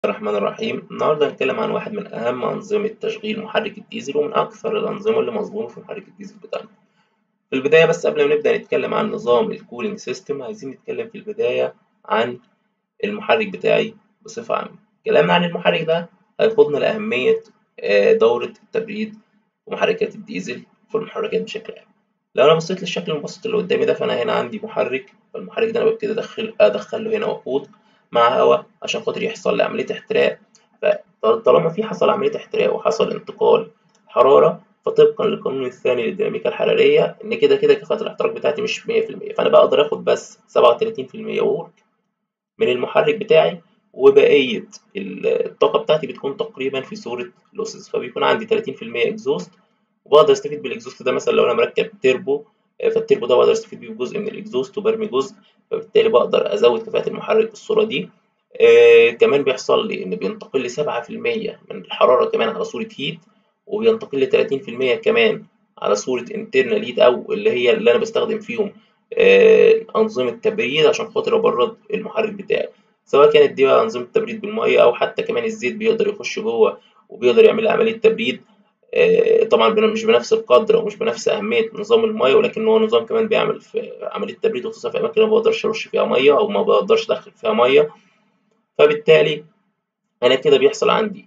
الرحمن الرحيم النهارده هنتكلم عن واحد من أهم أنظمة تشغيل محرك الديزل ومن أكثر الأنظمة اللي مصمومة في محرك الديزل بتاعنا. في البداية بس قبل ما نبدأ نتكلم عن نظام الكولينج سيستم عايزين نتكلم في البداية عن المحرك بتاعي بصفة عامة. كلامنا عن المحرك ده هيقودنا لأهمية دورة التبريد ومحركات الديزل في المحركات بشكل عام. لو أنا بصيت للشكل المبسط اللي قدامي ده فأنا هنا عندي محرك فالمحرك ده أنا ببتدي أدخل أدخل له هنا وقود مع هواء عشان خاطر يحصل لي عملية احتراق فطالما في حصل عملية احتراق وحصل انتقال حرارة فطبقا للقانون الثاني للديناميكا الحرارية إن كده كده كفاءة الاحتراق بتاعتي مش 100% فأنا بقدر آخد بس 37% ورك من المحرك بتاعي وبقية الطاقة بتاعتي بتكون تقريبا في صورة لوسز فبيكون عندي 30% اكزوست وبقدر استفيد بالاكزوست ده مثلا لو انا مركب تيربو فالتيربو ده بقدر استفيد بيه بجزء من الاكزوست وبرمي جزء فبالتالي بقدر ازود كفاءة المحرك بالصورة دي آه كمان بيحصل لي ان بينتقل لي 7% من الحرارة كمان على صورة هيت وبينتقل لي 30% كمان على صورة انترنال هيت او اللي هي اللي انا بستخدم فيهم آه انظمة تبريد عشان خاطر ابرد المحرك بتاعي سواء كانت دي بقى انظمة تبريد بالمية او حتى كمان الزيت بيقدر يخش جوه وبيقدر يعمل لي عملية تبريد آه طبعا مش بنفس القدر ومش بنفس اهمية نظام المية ولكن هو نظام كمان بيعمل في عملية تبريد وخصوصا في اماكن ما بقدرش ارش فيها مية او ما بقدرش ادخل فيها مية فبالتالي انا كده بيحصل عندي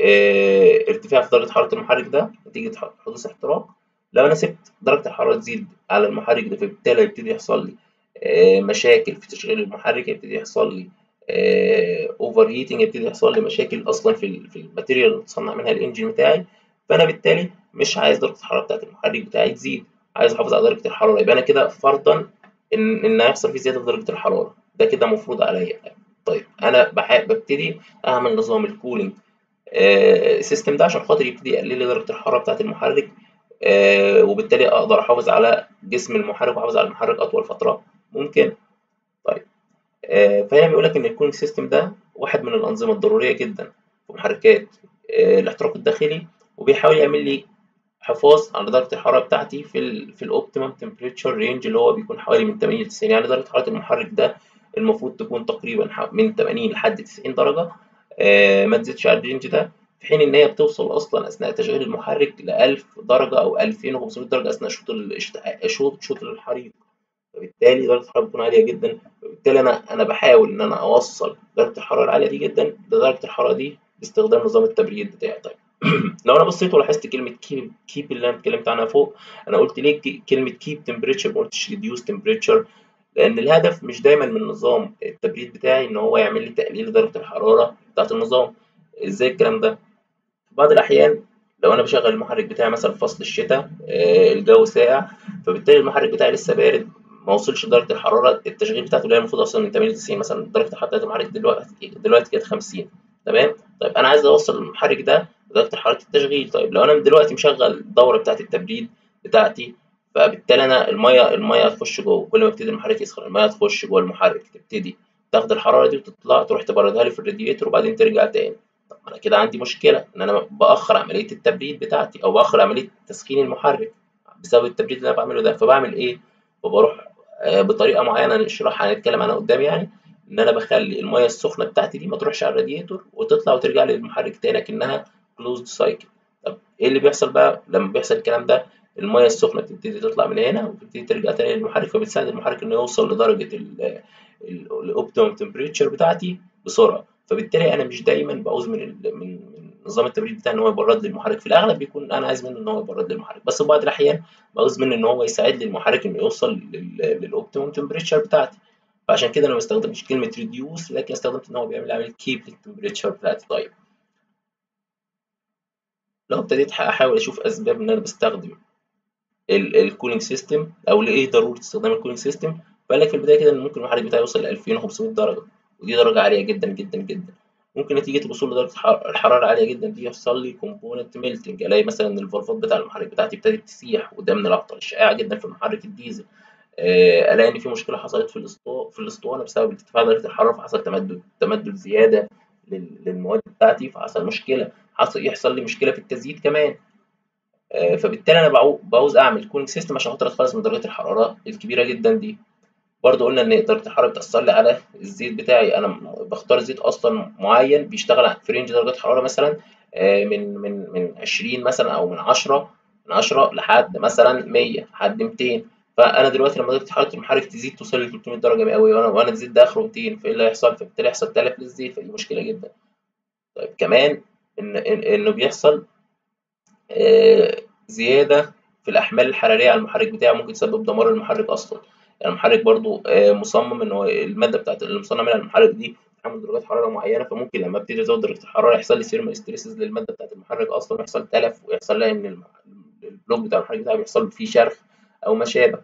اه ارتفاع في درجه حراره المحرك ده نتيجه حدوث احتراق لو انا سبت درجه الحراره تزيد على المحرك ده فبالتالي يبتدي يحصل لي اه مشاكل في تشغيل المحرك يبتدي يحصل لي اوفر هيتنج يبتدي يحصل لي مشاكل اصلا في في الماتيريال اللي بتصنع منها الانجن بتاعي فانا بالتالي مش عايز درجه الحراره بتاعت المحرك بتاعي تزيد عايز احافظ على درجه الحراره يبقى انا كده فرضا ان ان هيحصل فيه زياده في درجه الحراره ده كده مفروض عليا طيب انا ببتدي اعمل نظام الكولينج آه سيستم ده عشان خاطر يبتدي يقلل لي درجه الحراره بتاعه المحرك آه وبالتالي اقدر احافظ على جسم المحرك واحافظ على المحرك اطول فتره ممكن طيب آه فهنا بيقول لك ان الكولينج سيستم ده واحد من الانظمه الضروريه جدا في محركات آه الاحتراق الداخلي وبيحاول يعمل لي حفاظ على درجه الحراره بتاعتي في ال في الاوبتيمم تمبريتشر رينج اللي هو بيكون حوالي من 80 ل 90 يعني درجه حراره المحرك ده المفروض تكون تقريبا من 80 لحد 90 درجة آه ما تزيدش على الرينج ده في حين إن هي بتوصل أصلا أثناء تشغيل المحرك ل 1000 درجة أو 2500 درجة أثناء شوط شوط شوط الحريق فبالتالي درجة الحرارة بتكون عالية جدا فبالتالي أنا أنا بحاول إن أنا أوصل درجة الحرارة العالية دي جدا لدرجة الحرارة دي باستخدام نظام التبريد بتاعي طيب لو أنا بصيت ولاحظت كلمة كيب كيب اللي أنا اتكلمت عنها فوق أنا قلت ليه كلمة كيب تمبريتشر ما قلتش ريديوس تمبريتشر لان الهدف مش دايما من نظام التبريد بتاعي ان هو يعمل لي تقليل درجه الحراره بتاعه النظام ازاي الكلام ده في بعض الاحيان لو انا بشغل المحرك بتاعي مثلا في فصل الشتاء الجو ساقع فبالتالي المحرك بتاعي لسه بارد ما وصلش لدرجه الحراره التشغيل بتاعته اللي هي المفروض اوصل من 80 ل 90 مثلا درجه الحراره بتاعت المحرك دلوقتي دلوقتي كانت 50 تمام طيب انا عايز اوصل المحرك ده لدرجه حراره التشغيل طيب لو انا دلوقتي مشغل الدوره بتاعت التبريد بتاعتي فبالتالي انا الميه الميه هتخش جوه كل ما يبتدي المحرك يسخن الميه هتخش جوه المحرك تبتدي تاخد الحراره دي وتطلع تروح تبردها لي في الرادياتور وبعدين ترجع تاني طب انا كده عندي مشكله ان انا باخر عمليه التبريد بتاعتي او باخر عمليه تسخين المحرك بسبب التبريد اللي انا بعمله ده فبعمل ايه فبروح بطريقه معينه نشرحها هنتكلم عنها قدام يعني ان انا بخلي الميه السخنه بتاعتي دي ما تروحش على الرادياتور وتطلع وترجع لي للمحرك تاني كانها كلوزد سايكل طب ايه اللي بيحصل بقى لما بيحصل الكلام ده الميه السخنه بتبتدي تطلع من هنا وتبتدي ترجع تاني للمحرك فبتساعد المحرك انه يوصل لدرجه الاوبتيمم تمبريتشر بتاعتي بسرعه فبالتالي انا مش دايما بعوز من من من نظام التبريد بتاعي ان هو يبرد لي المحرك في الاغلب بيكون انا عايز منه ان هو يبرد لي المحرك بس في بعض الاحيان بعوز منه ان هو يساعد لي المحرك انه يوصل للاوبتيمم تمبريتشر بتاعتي فعشان كده انا ما استخدمتش كلمه ريديوس لكن استخدمت ان هو بيعمل عمليه كيب للتمبريتشر بتاعتي طيب لو ابتديت احاول اشوف اسباب ان انا بستخدم الكولينج سيستم او لايه ضروره استخدام الكولينج سيستم فقال لك في البدايه كده ان ممكن المحرك بتاعي يوصل ل 2500 درجه ودي درجه عاليه جدا جدا جدا ممكن نتيجه الوصول لدرجه الحراره العاليه جدا دي يحصل لي كومبوننت ميلتنج الاقي مثلا ان الفالفات بتاع المحرك بتاعتي ابتدت تسيح وده من الاخطار الشائعه جدا في محرك الديزل الاقي ان في مشكله حصلت في الاسطوانه في الاسطوانه بسبب ارتفاع درجه الحراره فحصل تمدد تمدد زياده للمواد بتاعتي فحصل مشكله حصل يحصل لي مشكله في التزييت كمان فبالتالي انا بعوز اعمل كولينج سيستم عشان خاطر اتخلص من درجات الحراره الكبيره جدا دي برضو قلنا ان درجه الحراره بتاثر لي على الزيت بتاعي انا بختار زيت اصلا معين بيشتغل في رينج درجات حراره مثلا من من من 20 مثلا او من 10 من 10 لحد مثلا 100 لحد 200 فانا دلوقتي لما درجه حراره المحرك تزيد توصل ل 300 درجه مئويه وانا وانا الزيت ده اخره 200 فايه اللي هيحصل؟ فبالتالي هيحصل تلف للزيت فدي مشكله جدا. طيب كمان ان انه بيحصل زياده في الاحمال الحراريه على المحرك بتاعي ممكن تسبب دمار المحرك اصلا. يعني المحرك برضو مصمم ان هو الماده بتاعت اللي مصنع منها المحرك دي بتتحمل درجات حراره معينه فممكن لما ابتدي ازود درجه الحراره يحصل لي سيرمال ستريسز للماده بتاعت المحرك اصلا ويحصل تلف ويحصل لها ان البلوك بتاع المحرك بتاعي بيحصل فيه شرخ او ما شابه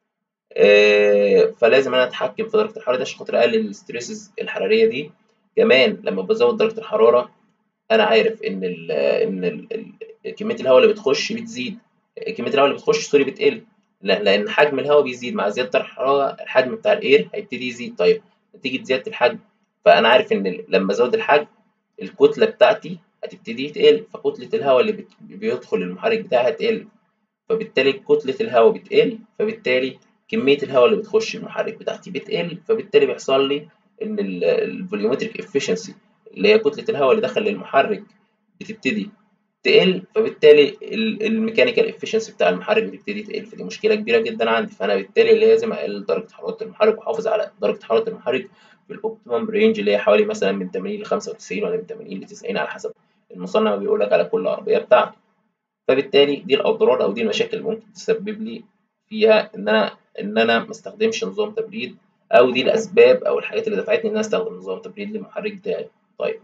فلازم انا اتحكم في درجه الحراره دي عشان خاطر اقلل الستريسز الحراريه دي كمان لما بزود درجه الحراره انا عارف ان ال ان ال كميه الهواء اللي بتخش بتزيد كميه الهواء اللي بتخش سوري بتقل لان حجم الهواء بيزيد مع زياده درجه الحراره الحجم بتاع الاير هيبتدي يزيد طيب نتيجه زياده الحجم فانا عارف ان لما ازود الحجم الكتله بتاعتي هتبتدي تقل فكتله الهواء اللي بيدخل المحرك بتاعي هتقل فبالتالي كتله الهواء بتقل فبالتالي كميه الهواء اللي بتخش المحرك بتاعتي بتقل فبالتالي بيحصل لي ان الفوليومتريك افشنسي اللي هي كتله الهواء اللي دخل للمحرك بتبتدي تقل فبالتالي الميكانيكال افشنسي بتاع المحرك بتبتدي تقل فدي مشكله كبيره جدا عندي فانا بالتالي لازم اقلل درجه حراره المحرك واحافظ على درجه حراره المحرك في الاوبتيمم رينج اللي هي حوالي مثلا من 80 ل 95 ولا من 80 ل 90 على حسب المصنع ما بيقول لك على كل عربيه بتاعته فبالتالي دي الاضرار او دي المشاكل اللي ممكن تسبب لي فيها ان انا ان انا ما استخدمش نظام تبريد او دي الاسباب او الحاجات اللي دفعتني ان انا استخدم نظام تبريد للمحرك بتاعي طيب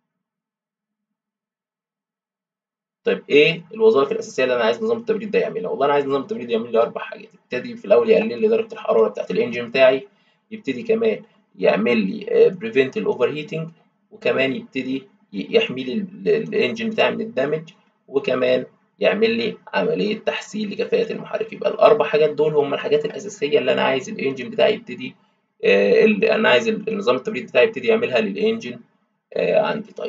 طيب ايه الوظائف الاساسيه اللي انا عايز نظام التبريد ده يعملها والله انا عايز نظام التبريد يعمل لي اربع حاجات يبتدي في الاول يقلل لي درجه الحراره بتاعه الانجن بتاعي يبتدي كمان يعمل لي بريفنت الاوفر هيتنج وكمان يبتدي يحمي لي الانجن بتاعي من الدمج وكمان يعمل لي عمليه تحسين لكفاءه المحرك يبقى الاربع حاجات دول هم الحاجات الاساسيه اللي انا عايز الانجن بتاعي يبتدي آه اللي انا عايز النظام التبريد بتاعي يبتدي يعملها للانجن آه عندي طيب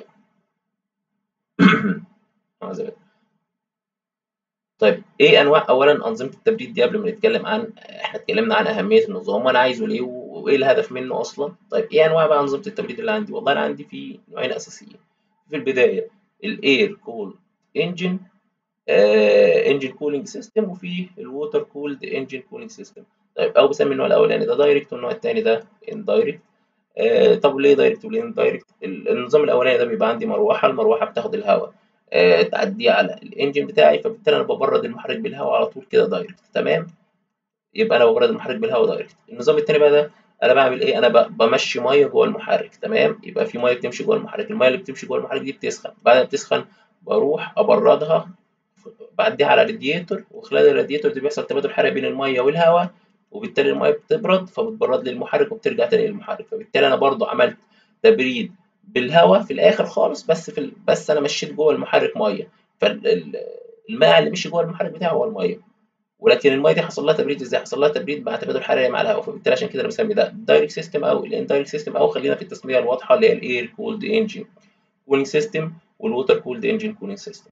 طيب ايه انواع اولا انظمه التبريد دي قبل ما نتكلم عن احنا اتكلمنا عن اهميه النظام وانا عايزه ليه وايه الهدف منه اصلا طيب ايه انواع بقى انظمه التبريد اللي عندي والله انا عندي في نوعين اساسيين في البدايه الاير كول انجن انجن كولينج سيستم وفي الووتر كولد انجن كولينج سيستم طيب او بسمي النوع الاولاني ده دايركت والنوع الثاني ده اندايركت آه طب ليه دايركت وليه اندايركت النظام الاولاني ده بيبقى عندي مروحه المروحه بتاخد الهواء آه تعديه على الانجن بتاعي فبالتالي انا ببرد المحرك بالهواء على طول كده دايركت تمام يبقى انا ببرد المحرك بالهواء دايركت النظام الثاني بقى ده انا بعمل ايه انا بمشي ميه جوه المحرك تمام يبقى في ميه بتمشي جوه المحرك الميه اللي بتمشي جوه المحرك دي بتسخن بعد ما بتسخن بروح ابردها بعديها على راديتور وخلال الراديتور دي بيحصل تبادل حراري بين الميه والهواء وبالتالي الميه بتبرد فبتبرد لي المحرك وبترجع تاني للمحرك فبالتالي انا برضو عملت تبريد بالهواء في الاخر خالص بس في ال... بس انا مشيت جوه المحرك ميه فالماء اللي مشي جوه المحرك بتاعي هو الميه ولكن الميه دي حصل لها تبريد ازاي حصل لها تبريد مع تبادل حراري مع الهواء فبالتالي عشان كده انا بسمي ده دايركت سيستم او الاندايركت سيستم او خلينا في التسميه الواضحه اللي هي الاير كولد انجن كولينج سيستم والووتر كولد انجن كولينج سيستم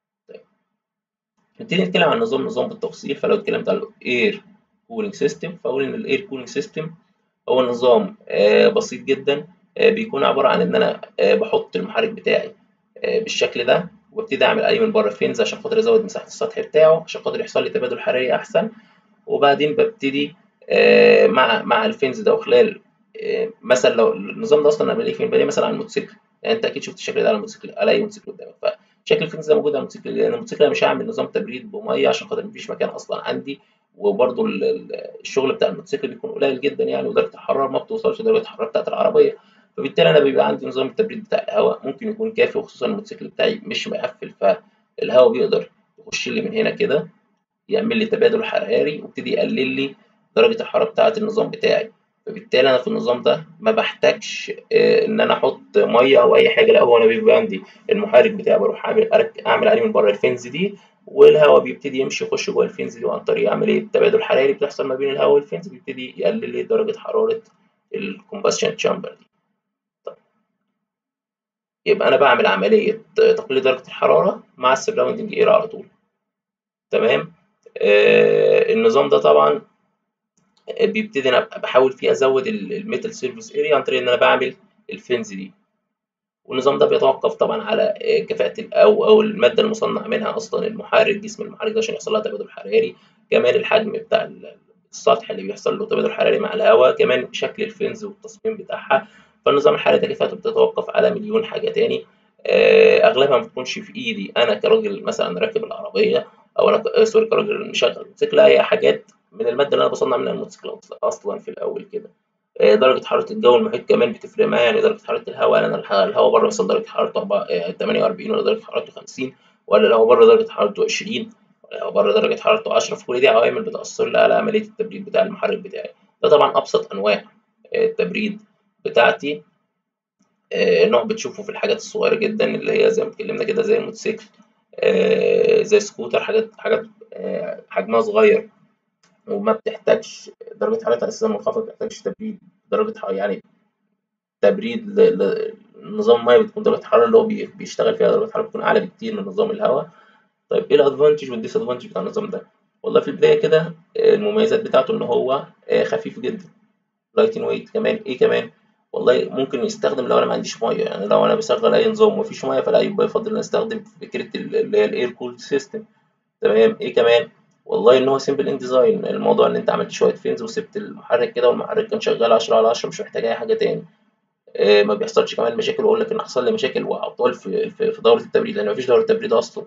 نبتدي نتكلم عن نظام نظام بالتفصيل فلو اتكلمت عن الاير كولينج سيستم فاقول ان الاير كولينج سيستم هو نظام آه بسيط جدا آه بيكون عباره عن ان انا آه بحط المحرك بتاعي بالشكل ده وابتدي اعمل عليه من بره فينز عشان خاطر ازود مساحه السطح بتاعه عشان خاطر يحصل لي تبادل حراري احسن وبعدين ببتدي مع مع الفينز ده وخلال مثلا لو النظام ده اصلا انا بلاقيه فين بلاقيه مثلا على الموتوسيكل يعني انت اكيد شفت الشكل ده على الموتوسيكل على اي موتوسيكل قدامك فشكل الفينز ده موجود على الموتوسيكل لان الموتوسيكل انا مش هعمل نظام تبريد بميه عشان خاطر مفيش مكان اصلا عندي وبرده الشغل بتاع الموتوسيكل بيكون قليل جدا يعني ودرجه الحراره ما بتوصلش لدرجه الحراره بتاعت العربيه فبالتالي انا بيبقى عندي نظام التبريد بتاع الهواء ممكن يكون كافي وخصوصا الموتوسيكل بتاعي مش مقفل فالهواء بيقدر يخش لي من هنا كده يعمل لي تبادل حراري ويبتدي يقلل لي درجه الحراره بتاعه النظام بتاعي فبالتالي انا في النظام ده ما بحتاجش ان انا احط ميه او اي حاجه لا هو انا بيبقى عندي المحرك بتاعي بروح اعمل اعمل عليه من بره الفينز دي والهواء بيبتدي يمشي يخش جوه الفينز دي وعن طريق عمليه تبادل حراري بتحصل ما بين الهواء والفينز بيبتدي يقلل لي درجه حراره الكومباشن تشامبر دي طيب. يبقى انا بعمل عمليه تقليل درجه الحراره مع السراوندنج اير على طول تمام آه النظام ده طبعا بيبتدي انا بحاول فيه ازود الميتال سيرفيس اريا عن طريق ان انا بعمل الفنز دي والنظام ده بيتوقف طبعا على كفاءة أو أو المادة المصنع منها أصلا المحرك جسم المحرك ده عشان يحصل لها تبادل حراري كمان الحجم بتاع السطح اللي بيحصل له تبادل حراري مع الهواء كمان شكل الفنز والتصميم بتاعها فالنظام الحراري ده كفاءته بتتوقف على مليون حاجة تاني أغلبها ما بتكونش في إيدي أنا كراجل مثلا راكب العربية أو أنا سوري كراجل مشغل موتوسيكل هي حاجات من المادة اللي أنا بصنع منها الموتوسيكل أصلا في الأول كده درجة حرارة الجو المحيط كمان بتفرق معايا يعني درجة حرارة الهواء أنا الهواء بره مثلا درجة حرارته 48 ولا درجة حرارته 50 ولا الهواء بره درجة حرارته 20 ولا الهواء بره درجة حرارته 10 فكل دي عوامل بتأثر لي على عملية التبريد بتاع المحرك بتاعي ده طبعا أبسط أنواع التبريد بتاعتي نوع بتشوفه في الحاجات الصغيرة جدا اللي هي زي ما اتكلمنا كده زي الموتوسيكل زي سكوتر حاجات حاجات حجمها صغير وما بتحتاجش درجة حرارتها أساسا منخفضة ما بتحتاجش تبريد درجة يعني تبريد نظام المية بتكون درجة الحرارة اللي هو بيشتغل فيها درجة الحرارة بتكون أعلى بكتير من نظام الهواء طيب إيه الأدفانتج والديس أدفانتج بتاع النظام ده؟ والله في البداية كده المميزات بتاعته إن هو خفيف جدا لايتن ويت كمان إيه كمان؟ والله ممكن يستخدم لو أنا ما عنديش مية يعني لو أنا بشغل أي نظام ومفيش مية فلا يبقى يفضل إن أستخدم فكرة اللي هي الإير كولد سيستم تمام إيه كمان؟ والله ان هو سيمبل ان ديزاين الموضوع ان انت عملت شويه فينز وسبت المحرك كده والمحرك كان شغال 10 على 10 مش محتاج اي حاجه تاني آه ما بيحصلش كمان مشاكل واقول لك ان حصل لي مشاكل واعطال في في, في دوره التبريد لان مفيش دوره تبريد اصلا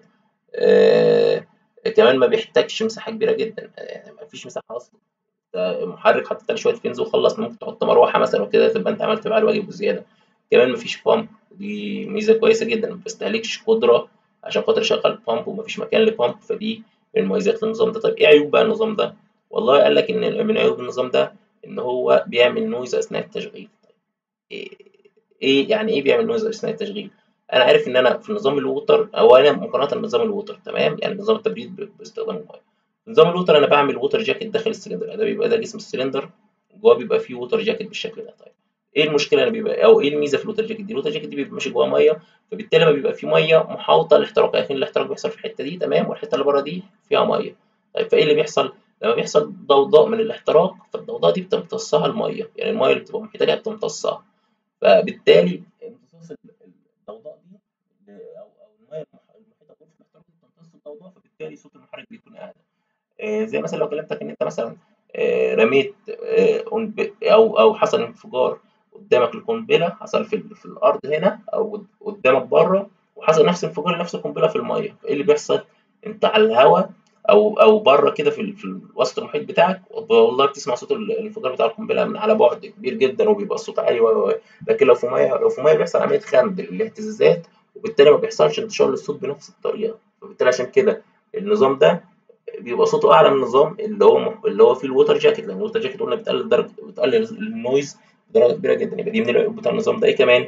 آه كمان ما بيحتاجش مساحه كبيره جدا يعني مفيش مساحه اصلا المحرك حطيت عليه شويه فينز وخلص ممكن تحط مروحه مثلا وكده تبقى انت عملت بقى الواجب وزياده كمان مفيش بامب دي ميزه كويسه جدا ما بيستهلكش قدره عشان خاطر اشغل بامب ومفيش مكان لبامب فدي من مميزات النظام ده طيب ايه عيوب بقى النظام ده والله قال لك ان من عيوب النظام ده ان هو بيعمل نويز اثناء التشغيل طيب ايه يعني ايه بيعمل نويز اثناء التشغيل انا عارف ان انا في نظام الووتر او انا مقارنه بنظام الووتر تمام يعني نظام التبريد باستخدام الميه نظام الووتر انا بعمل ووتر جاكيت داخل السلندر ده بيبقى ده جسم السلندر جواه بيبقى فيه ووتر جاكيت بالشكل ده طيب ايه المشكله اللي بيبقى او ايه الميزه في الووتر جاكيت دي الووتر جاكيت دي بيبقى ماشي جواه ميه فبالتالي ما بيبقى فيه ميه محاوطه الاحتراق لكن الاحتراق بيحصل في الحته دي تمام والحته اللي بره دي فيها ميه طيب فايه اللي بيحصل لما بيحصل ضوضاء من الاحتراق فالضوضاء دي بتمتصها الميه يعني الميه اللي بتبقى محيطه ليها بتمتصها فبالتالي امتصاص الضوضاء دي او او الميه المحيطه في الاحتراق بتمتص الضوضاء فبالتالي صوت المحرك بيكون اعلى آه زي مثلا لو كلمتك ان انت مثلا آه رميت آه او او حصل انفجار قدامك القنبله حصل في, في الارض هنا او قدامك بره وحصل نفس انفجار نفس القنبله في الميه فايه اللي بيحصل انت على الهواء او او بره كده في في وسط المحيط بتاعك والله بتسمع صوت الانفجار بتاع القنبله من على بعد كبير جدا وبيبقى الصوت عالي لكن لو في ميه لو في ميه بيحصل عمليه خنق الاهتزازات وبالتالي ما بيحصلش انتشار للصوت بنفس الطريقه فبالتالي عشان كده النظام ده بيبقى صوته اعلى من النظام اللي هو اللي هو فيه الووتر جاكيت لان الووتر جاكيت قلنا بتقلل درجه بتقلل النويز بدرجه كبيره جدا يبقى دي من العيوب بتاع النظام ده ايه كمان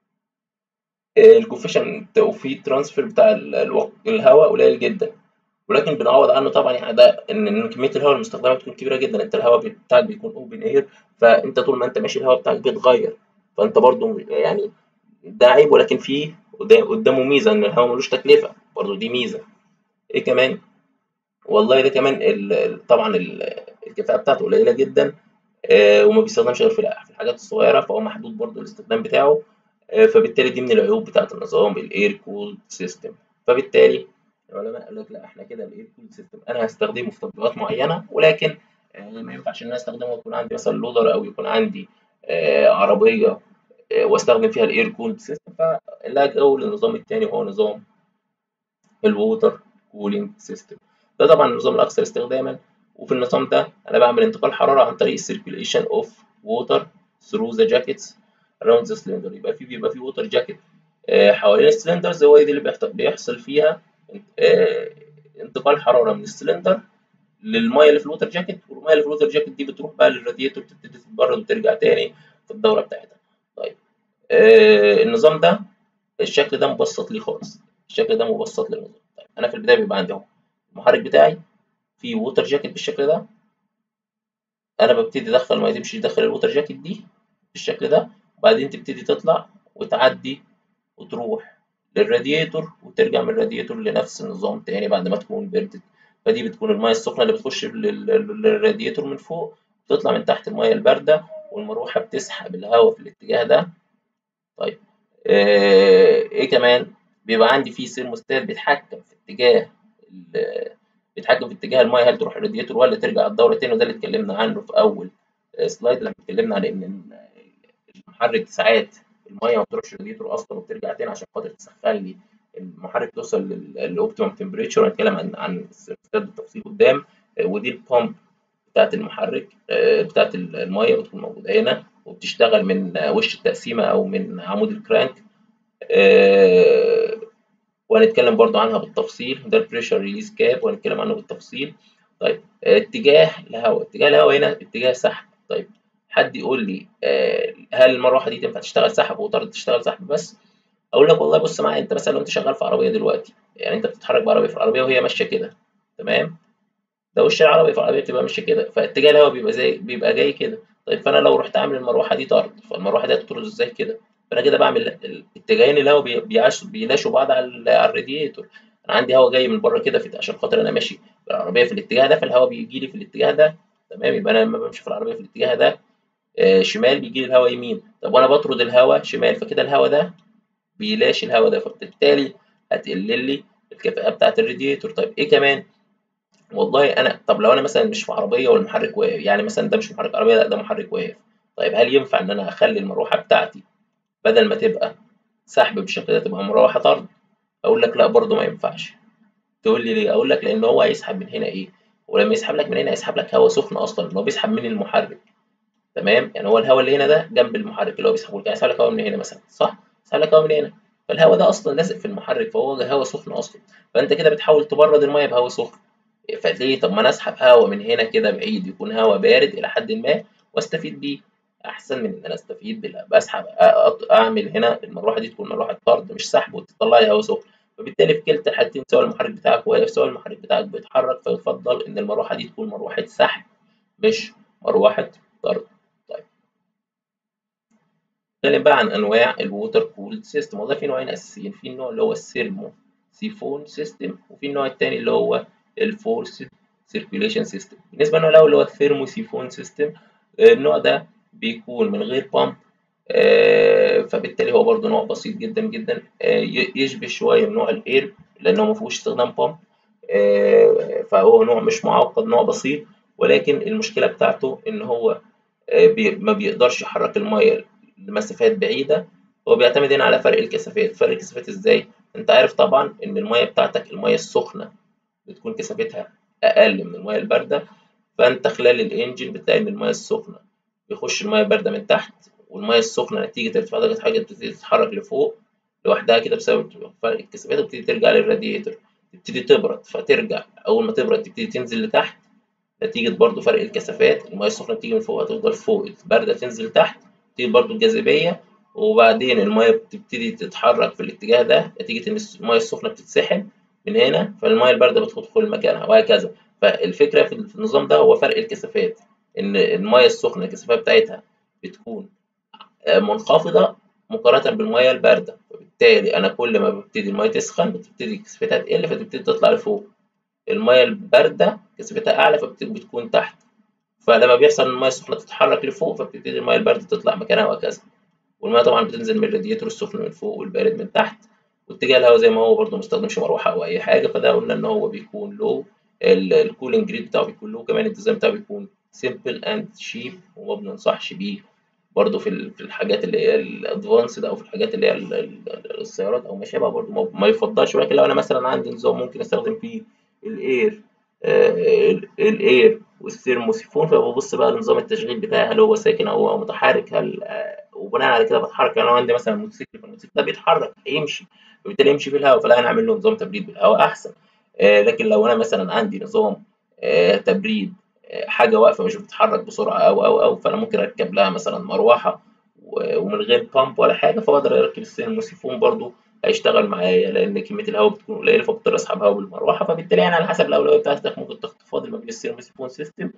الكوفيشنت وفي ترانسفير بتاع الهواء قليل جدا ولكن بنعوض عنه طبعا يعني ده ان كميه الهواء المستخدمه بتكون كبيره جدا انت الهواء بتاعك بيكون اوبن اير فانت طول ما انت ماشي الهواء بتاعك بيتغير فانت برضو يعني ده عيب ولكن فيه قدامه ميزه ان الهواء ملوش تكلفه برضو دي ميزه ايه كمان والله ده كمان ال طبعا الكفاءه بتاعته قليله جدا آه وما بيستخدمش غير في الحاجات الصغيره فهو محدود برضو الاستخدام بتاعه آه فبالتالي دي من العيوب بتاعه النظام الاير كول سيستم فبالتالي العلماء قال لك لا احنا كده الاير كول سيستم انا هستخدمه في تطبيقات معينه ولكن آه ما ينفعش ان انا استخدمه ويكون عندي مثلا لودر او يكون عندي آه عربيه آه واستخدم فيها الاير كول سيستم فالجا للنظام الثاني وهو نظام الووتر كولينج سيستم ده طبعا النظام الاكثر استخداما وفي النظام ده انا بعمل انتقال حراره عن طريق السيركيوليشن اوف ووتر ثرو ذا جاكيتس اراوند ذا سلندر يبقى في بيبقى في ووتر جاكيت حوالين السلندرز هو دي اللي بيحصل فيها انتقال حراره من السلندر للميه اللي في الووتر جاكيت والميه اللي في الووتر جاكيت دي بتروح بقى للراديتور تبتدي تتبرد وترجع تاني في الدوره بتاعتها طيب آه النظام ده الشكل ده مبسط ليه خالص الشكل ده مبسط للنظام طيب انا في البدايه بيبقى عندي اهو المحرك بتاعي فيه ووتر جاكيت بالشكل ده انا ببتدي ادخل ما تمشي داخل الووتر جاكيت دي بالشكل ده وبعدين تبتدي تطلع وتعدي وتروح للراديتور وترجع من الراديتور لنفس النظام تاني بعد ما تكون بردت فدي بتكون الميه السخنه اللي بتخش للراديتور من فوق بتطلع من تحت الميه البارده والمروحه بتسحب الهواء في الاتجاه ده طيب آه، ايه كمان بيبقى عندي فيه سيرموستات بيتحكم في اتجاه بيتحكم في اتجاه الميه هل تروح الراديتور ولا ترجع الدوره تاني وده اللي اتكلمنا عنه في اول سلايد لما اتكلمنا عن ان المحرك ساعات الميه ما بتروحش الراديتور اصلا وبترجع تاني عشان خاطر تسخن لي المحرك توصل للاوبتيمم تمبريتشر هنتكلم عن عن السيرموستات بالتفصيل قدام ودي البامب بتاعت المحرك بتاعت الميه بتكون موجوده هنا وبتشتغل من وش التقسيمه او من عمود الكرانك وهنتكلم برضو عنها بالتفصيل ده البريشر ريليز كاب وهنتكلم عنه بالتفصيل طيب اتجاه الهواء اتجاه الهواء هنا اتجاه سحب طيب حد يقول لي هل المروحه دي تنفع تشتغل سحب وترد تشتغل سحب بس اقول لك والله بص معايا انت مثلا لو انت شغال في عربيه دلوقتي يعني انت بتتحرك بعربيه في العربيه وهي ماشيه كده تمام ده وش العربيه في العربيه بتبقى ماشيه كده فاتجاه الهواء بيبقى زي بيبقى جاي كده طيب فانا لو رحت عامل المروحه دي طرد فالمروحه دي هتطرد ازاي كده فانا كده بعمل اتجاهين الهواء بيلاشوا بعض على الراديتور انا عندي هواء جاي من بره كده عشان خاطر انا ماشي بالعربيه في الاتجاه ده فالهواء بيجي لي في الاتجاه ده تمام يبقى انا لما بمشي في العربيه في الاتجاه ده آه شمال بيجي لي الهواء يمين طب وانا بطرد الهواء شمال فكده الهواء ده بيلاشي الهواء ده فبالتالي هتقلل لي الكفاءه بتاعه الراديتور طيب ايه كمان والله انا طب لو انا مثلا مش في عربيه والمحرك واقف يعني مثلا ده مش محرك عربيه لا ده محرك واقف طيب هل ينفع ان انا اخلي المروحه بتاعتي بدل ما تبقى سحب بالشكل ده تبقى مروحه طرد اقول لك لا برضه ما ينفعش تقول لي ليه اقول لك لان هو هيسحب من هنا ايه ولما يسحب لك من هنا هيسحب لك هواء سخن اصلا هو بيسحب من المحرك تمام يعني هو الهواء اللي هنا ده جنب المحرك اللي هو بيسحبه لك هيسحب لك هواء من هنا مثلا صح يسحب لك هواء من هنا فالهواء ده اصلا لازق في المحرك فهو هواء سخن اصلا فانت كده بتحاول تبرد الميه بهواء سخن فليه طب ما انا اسحب هواء من هنا كده بعيد يكون هواء بارد الى حد ما واستفيد بيه احسن من ان انا استفيد بال بسحب اعمل هنا المروحه دي تكون مروحه طرد مش سحب وتطلع لي هواء سخن فبالتالي في كلتا الحالتين سواء المحرك بتاعك واقف سواء المحرك بتاعك بيتحرك فيفضل ان المروحه دي تكون مروحه سحب مش مروحه طرد طيب نتكلم بقى عن انواع الووتر كولد سيستم والله في نوعين اساسيين في النوع اللي هو السيرمو سيفون سيستم وفي النوع الثاني اللي هو الفورس سيركيوليشن سيستم بالنسبه للنوع الاول اللي هو الثيرمو سيفون سيستم النوع ده بيكون من غير بامب آه فبالتالي هو برضه نوع بسيط جدا جدا آه يشبه شويه من نوع الاير لانه ما فيهوش استخدام بامب آه فهو نوع مش معقد نوع بسيط ولكن المشكله بتاعته ان هو بي ما بيقدرش يحرك الميه لمسافات بعيده هو بيعتمد هنا على فرق الكثافات فرق الكثافات ازاي انت عارف طبعا ان الميه بتاعتك الميه السخنه بتكون كثافتها اقل من الميه البارده فانت خلال الانجن بتلاقي ان الميه السخنه بيخش الميه البارده من تحت والميه السخنه نتيجه ارتفاع درجه الحراره بتبتدي تتحرك لفوق لوحدها كده بسبب فرق الكثافات وبتبتدي ترجع للراديتور تبتدي تبرد فترجع اول ما تبرد تبتدي تنزل لتحت نتيجه برضو فرق الكثافات الميه السخنه بتيجي من فوق هتفضل فوق البارده تنزل تحت تبتدي برضو الجاذبيه وبعدين الميه بتبتدي تتحرك في الاتجاه ده نتيجه ان الميه السخنه بتتسحب من هنا فالميه البارده بتدخل مكانها وهكذا فالفكره في النظام ده هو فرق الكثافات ان الميه السخنه الكثافات بتاعتها بتكون منخفضه مقارنه بالميه البارده وبالتالي انا كل ما ببتدي الميه تسخن بتبتدي كثافتها تقل فتبتدي تطلع لفوق الميه البارده كثافتها اعلى فبتكون تحت فلما بيحصل ان الميه السخنه تتحرك لفوق فبتبتدي الميه البارده تطلع مكانها وهكذا والميه طبعا بتنزل من الراديتور السخن من فوق والبارد من تحت واتجاه الهواء زي ما هو برده مستخدمش مروحه او اي حاجه فده قلنا ان هو بيكون لو الكولينج جريد بتاعه بيكون لو كمان الديزاين بتاعه بيكون سيمبل اند شيب وما بننصحش بيه برضه في في الحاجات اللي هي الادفانسد او في الحاجات اللي هي السيارات او ما شابه برضه ما يفضلش ولكن لو انا مثلا عندي نظام ممكن استخدم فيه الاير آه الاير والثيرموسيفون فببص بقى لنظام التشغيل بتاعي هل هو ساكن او هو متحرك هل آه وبناء على كده بتحرك يعني لو عندي مثلا موتوسيكل فالموتوسيكل ده بيتحرك يمشي فبالتالي يمشي في الهواء فلا هنعمل له نظام تبريد بالهواء احسن آه لكن لو انا مثلا عندي نظام آه تبريد آه حاجه واقفه مش بتتحرك بسرعه او او او فانا ممكن اركب لها مثلا مروحه ومن غير بامب ولا حاجه فاقدر اركب السيرموسيفون برضو هيشتغل معايا لان كميه الهواء بتكون قليله فبضطر اسحب هواء بالمروحه فبالتالي يعني على حسب الاولويه بتاعتك ممكن تفاضل ما بين السيرموسيفون سيستم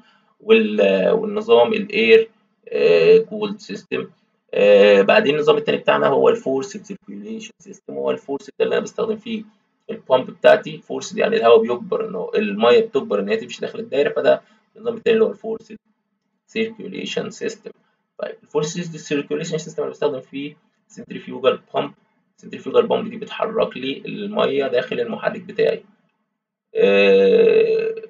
والنظام الاير كولد سيستم آه بعدين النظام التاني بتاعنا هو الفورس سيركيوليشن سيستم هو الفورس ده اللي انا بستخدم فيه البامب بتاعتي فورس يعني الهواء بيجبر انه الميه بتجبر ان هي تمشي داخل الدايره فده النظام التاني اللي هو الفورس circulation system طيب الفورس circulation system اللي بستخدم فيه centrifugal pump centrifugal pump دي بتحرك لي الميه داخل المحرك بتاعي آه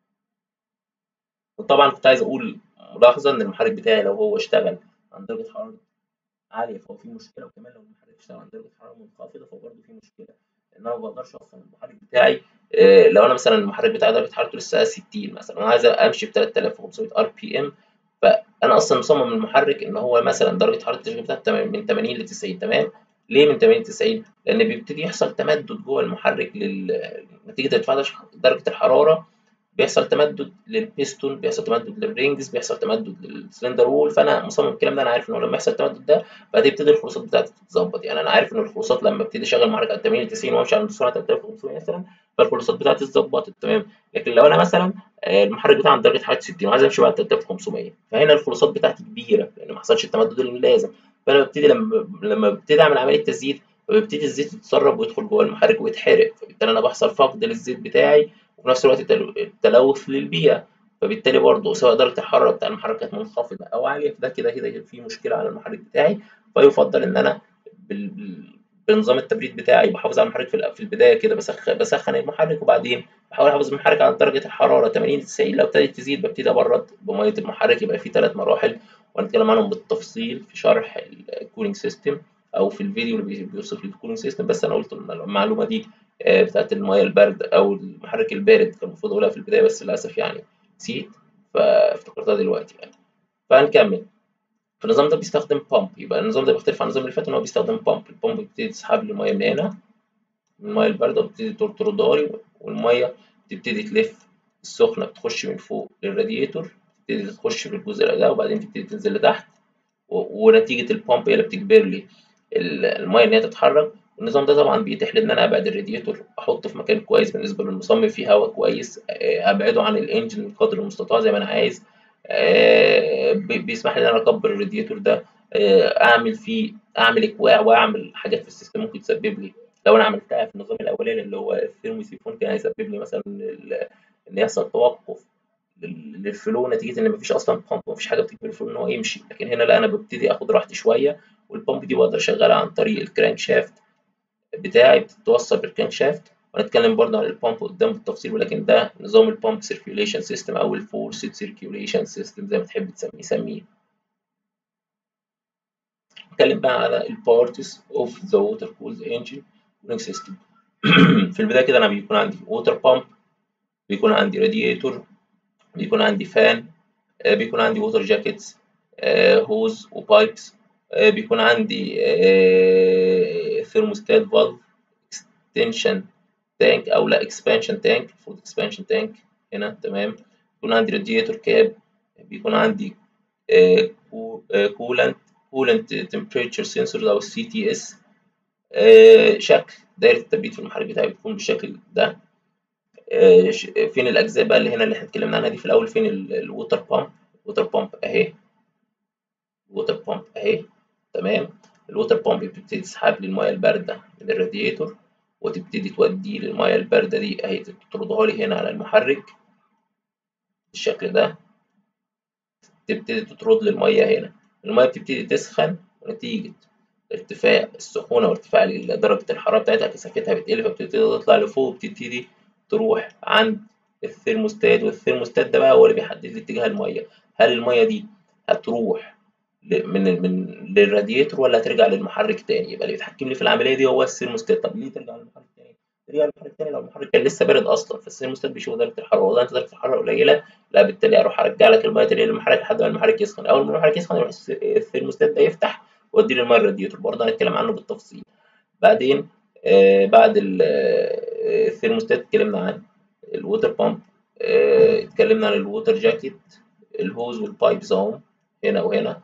وطبعا كنت عايز اقول ملاحظه ان المحرك بتاعي لو هو اشتغل عند درجه حراره عاليه فهو في مشكله وكمان لو المحرك اشتغل عند درجه حراره منخفضه فهو برضه في مشكله لان انا ما بقدرش اوصل المحرك بتاعي آه لو انا مثلا المحرك بتاعي درجه حرارته لسه 60 مثلا وانا عايز امشي ب 3500 ار بي ام فانا اصلا مصمم المحرك ان هو مثلا درجه حراره التشغيل بتاعته من 80 ل 90 تمام ليه من 80 ل 90 لان بيبتدي يحصل تمدد جوه المحرك لل... نتيجه ارتفاع درجه الحراره بيحصل تمدد للبيستون بيحصل تمدد للرينجز بيحصل تمدد للسلندر وول فانا مصمم الكلام ده انا عارف انه لما يحصل التمدد ده فهتبتدي الخروصات بتاعتي تتظبط يعني انا عارف ان الخروصات لما ابتدي اشغل محرك على 80 90 وامشي على سرعه 3500 مثلا فالخروصات بتاعتي اتظبطت تمام لكن لو انا مثلا المحرك بتاعي عند درجه حراره 60 وعايز امشي بعد 3500 فهنا الخروصات بتاعتي كبيره لان ما حصلش التمدد اللازم فانا ببتدي لما لما ببتدي اعمل عمليه تزييت فبيبتدي الزيت يتسرب ويدخل جوه المحرك ويتحرق فبالتالي انا بحصل فقد للزيت بتاعي وفي نفس الوقت التلوث للبيئه فبالتالي برضه سواء درجه الحراره بتاع المحرك كانت منخفضه او عاليه فده كده كده في مشكله على المحرك بتاعي فيفضل ان انا بنظام التبريد بتاعي بحافظ على المحرك في البدايه كده بسخن بسخن المحرك وبعدين بحاول احافظ المحرك على درجه الحراره 80 90 لو ابتدت تزيد ببتدي ابرد بميه المحرك يبقى في ثلاث مراحل وهنتكلم عنهم بالتفصيل في شرح الكولينج سيستم او في الفيديو اللي بيوصف لي الكولينج سيستم بس انا قلت المعلومه دي بتاعت الميه البارد او المحرك البارد كان المفروض اقولها في البدايه بس للاسف يعني نسيت فافتكرتها دلوقتي يعني فهنكمل فالنظام ده بيستخدم بامب يبقى النظام ده بيختلف عن النظام اللي فات ان هو بيستخدم بامب البامب بتبتدي تسحب لي الميه من هنا من الميه البارده وبتبتدي تردها لي والميه بتبتدي تلف السخنه بتخش من فوق للراديتور تبتدي تخش في الجزء ده وبعدين تبتدي تنزل لتحت ونتيجه البامب هي اللي بتجبر لي الميه ان هي تتحرك والنظام ده طبعا بيتيح لي ان انا ابعد الراديتور احطه في مكان كويس بالنسبه للمصمم فيه هواء كويس ابعده عن الانجن بقدر المستطاع زي ما انا عايز بيسمح لي ان انا اكبر الراديتور ده اعمل فيه اعمل اكواع واعمل حاجات في السيستم ممكن تسبب لي لو انا عملتها في النظام الاولاني اللي هو الثيرموسيفون كان هيسبب لي مثلا ان يحصل توقف للفلو نتيجه ان مفيش اصلا بامب مفيش حاجه بتجبر الفلو ان هو يمشي لكن هنا لا انا ببتدي اخد راحتي شويه والبامب دي بقدر اشغلها عن طريق الكرانك شافت بتاعي بتتوصل بالكرانك شافت وهنتكلم برضه عن البامب قدام بالتفصيل ولكن ده نظام البامب سيركيوليشن سيستم او الفورسد سيركيوليشن سيستم زي ما تحب تسميه سميه نتكلم بقى على البارتس اوف ذا ووتر كولد انجن كولينج سيستم في البدايه كده انا بيكون عندي ووتر بامب بيكون عندي رادياتور بيكون عندي فان بيكون عندي ووتر جاكيتس هوز وبايبس بيكون عندي ثيرموستات فالف اكستنشن تانك او لا اكسبانشن تانك المفروض اكسبانشن تانك هنا تمام بيكون عندي رادياتور كاب بيكون عندي كولانت كولانت تمبريتشر سنسور او السي تي اس شكل دايره التبريد في المحرك بتاعي بتكون بالشكل ده فين الاجزاء بقى اللي هنا اللي احنا اتكلمنا عنها دي في الاول فين الووتر بامب الووتر بامب اهي الووتر بامب اهي تمام الووتر بامب بتبتدي تسحب لي الميه البارده من الرادياتور وتبتدي تودي لي الميه البارده دي اهي تطردها لي هنا على المحرك بالشكل ده تبتدي تطرد لي الميه هنا الميه بتبتدي تسخن ونتيجه ارتفاع السخونه وارتفاع درجه الحراره بتاعتها كثافتها بتقل فبتبتدي تطلع لفوق وبتبتدي تروح عند الثرموستات والثرموستات ده بقى هو اللي بيحدد لي اتجاه الميه هل الميه دي هتروح من من للراديتور ولا هترجع للمحرك تاني يبقى اللي بيتحكم لي في العمليه دي هو الثرموستات طب ليه ترجع للمحرك تاني ترجع للمحرك تاني لو المحرك كان لسه بارد اصلا فالثرموستات بيشوف درجه الحراره والله انت درجه الحراره قليله لا بالتالي اروح ارجع لك الميه تاني للمحرك لحد ما المحرك يسخن اول ما المحرك يسخن يروح الثرموستات ده يفتح ويدي لي الميه الراديتور برضه هنتكلم عنه بالتفصيل بعدين آه بعد الثرموستات اتكلمنا عن الووتر بامب اه اتكلمنا عن الووتر جاكيت الهوز والبايبز اهم هنا وهنا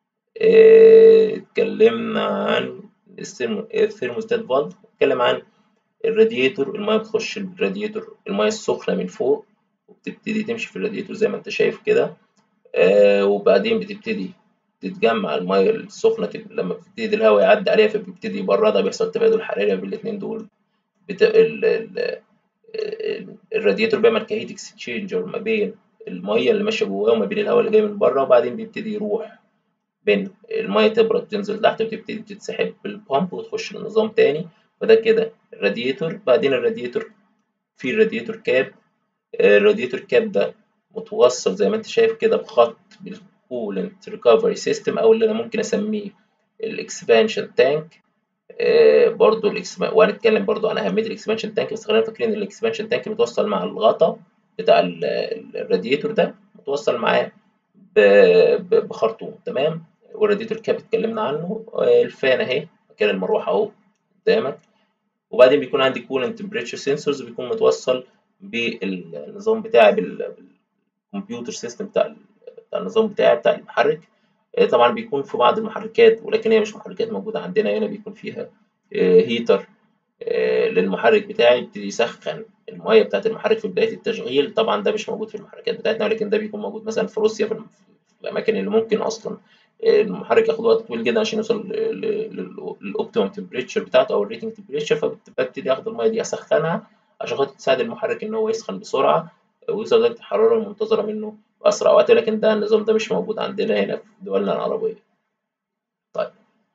اه اتكلمنا عن الثرموستات فالف اتكلم عن الراديتور الميه بتخش الراديتور الميه السخنه من فوق وبتبتدي تمشي في الراديتور زي ما انت شايف كده اه وبعدين بتبتدي تتجمع الميه السخنه لما بتبتدي الهواء يعدي عليها فبيبتدي يبردها بيحصل تبادل حراري بين الاثنين دول بت... ال... ال... الراديتور بيعمل كهيت اكسشينجر ما بين الميه اللي ماشيه جواه وما بين الهواء اللي جاي من بره وبعدين بيبتدي يروح بين الميه تبرد تنزل تحت وتبتدي تتسحب بالبامب وتخش لنظام تاني فده كده الراديتور بعدين الراديتور في الراديتور كاب الراديتور كاب ده متوصل زي ما انت شايف كده بخط بالكولنت ريكفري سيستم او اللي انا ممكن اسميه الاكسبانشن تانك آه برضو الإكسبان... وهنتكلم برضو عن أهمية الإكسبانشن تانك بس خلينا فاكرين إن الإكسبانشن تانك متوصل مع الغطا بتاع الراديتور ده متوصل معاه ب... ب... بخرطوم تمام والراديتور كاب اتكلمنا عنه آه الفان أهي مكان المروحة أهو قدامك وبعدين بيكون عندي كولنت تمبريتشر سنسورز بيكون متوصل بالنظام بتاعي بالكمبيوتر سيستم بتاع بتاع النظام بتاعي بتاع المحرك طبعا بيكون في بعض المحركات ولكن هي مش محركات موجودة عندنا هنا بيكون فيها هيتر للمحرك بتاعي يبتدي يسخن المية بتاعة المحرك في بداية التشغيل طبعا ده مش موجود في المحركات بتاعتنا ولكن ده بيكون موجود مثلا في روسيا في الأماكن اللي ممكن أصلا المحرك ياخد وقت طويل جدا عشان يوصل للأوبتيمم تمبريتشر بتاعته أو الريتنج تمبريتشر فببتدي آخد المية دي أسخنها عشان خاطر تساعد المحرك إن هو يسخن بسرعة ويوصل درجة الحرارة المنتظرة منه بأسرع وقت ولكن ده النظام ده مش موجود عندنا هنا في دولنا العربية. طيب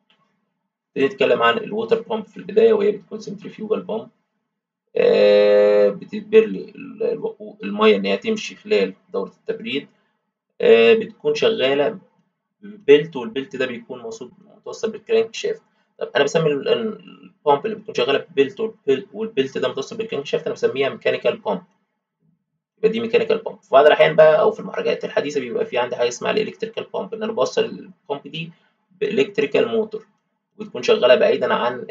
نتكلم عن الووتر بامب في البداية وهي بتكون سنتريفيوجال بامب آه بتجبر لي المية إن هي تمشي خلال دورة التبريد آه بتكون شغالة ببلت والبلت ده بيكون متوصل بالكرانك شافت طب أنا بسمي البامب اللي بتكون شغالة ببلت والبلت ده متوصل بالكرانك شافت أنا بسميها ميكانيكال بامب يبقى دي ميكانيكال بامب في بعض الاحيان بقى او في المحركات الحديثه بيبقى في عندي حاجه اسمها الالكتريكال بامب ان انا بوصل البامب دي بالالكتريكال موتور وتكون شغاله بعيدا عن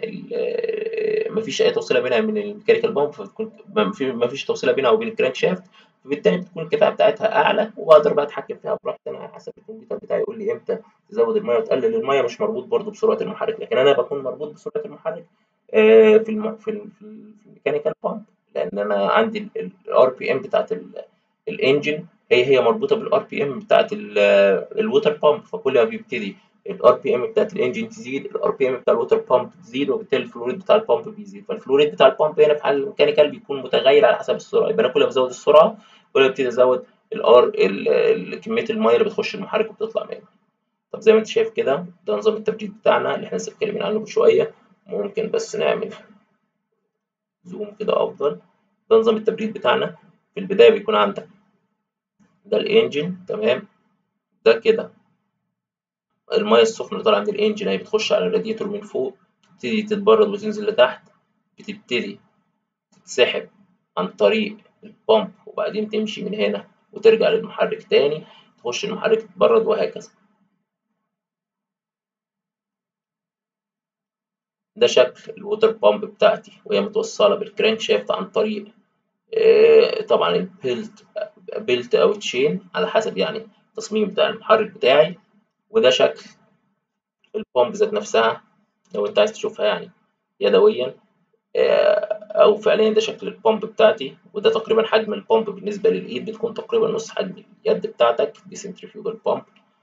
مفيش اي توصيله بينها من الميكانيكال بامب فبتكون مفيش توصيله بينها وبين الكرانك شافت فبالتالي بتكون الكفاءه بتاعتها اعلى وبقدر بقى اتحكم فيها براحتي انا على حسب الكمبيوتر بتاعي يقول لي امتى تزود الميه وتقلل الميه مش مربوط برضو بسرعه المحرك لكن انا بكون مربوط بسرعه المحرك في الم... في الميكانيكال بامب لان انا عندي الار بي ام بتاعت الانجن هي هي مربوطه بالار بي ام بتاعت الووتر بامب فكل ما بيبتدي الار بي ام بتاعت الانجن تزيد الار بي ام بتاع الووتر بامب تزيد وبالتالي الفلوريد بتاع البامب بيزيد فالفلوريد بتاع البامب هنا في حال الميكانيكال بيكون متغير على حسب السرعه يبقى انا كل ما بزود السرعه كل ما ببتدي ازود الار كميه الميه اللي بتخش المحرك وبتطلع منه طب زي ما انت شايف كده ده نظام التبريد بتاعنا اللي احنا لسه اتكلمنا عنه من شويه ممكن بس نعمل زوم كده افضل ده نظام التبريد بتاعنا في البدايه بيكون عندك ده الانجن تمام ده كده الميه السخنه اللي طالعه من الانجن هي بتخش على الراديتور من فوق تبتدي تتبرد وتنزل لتحت بتبتدي تتسحب عن طريق البامب وبعدين تمشي من هنا وترجع للمحرك تاني تخش المحرك تتبرد وهكذا ده شكل الووتر بامب بتاعتي وهي متوصله بالكرانك شافت عن طريق آه طبعا البيلت بيلت او تشين على حسب يعني التصميم بتاع المحرك بتاعي وده شكل البامب ذات نفسها لو انت عايز تشوفها يعني يدويا آه او فعليا ده شكل البامب بتاعتي وده تقريبا حجم البامب بالنسبه للايد بتكون تقريبا نص حجم اليد بتاعتك دي سنتريفيوجال بامب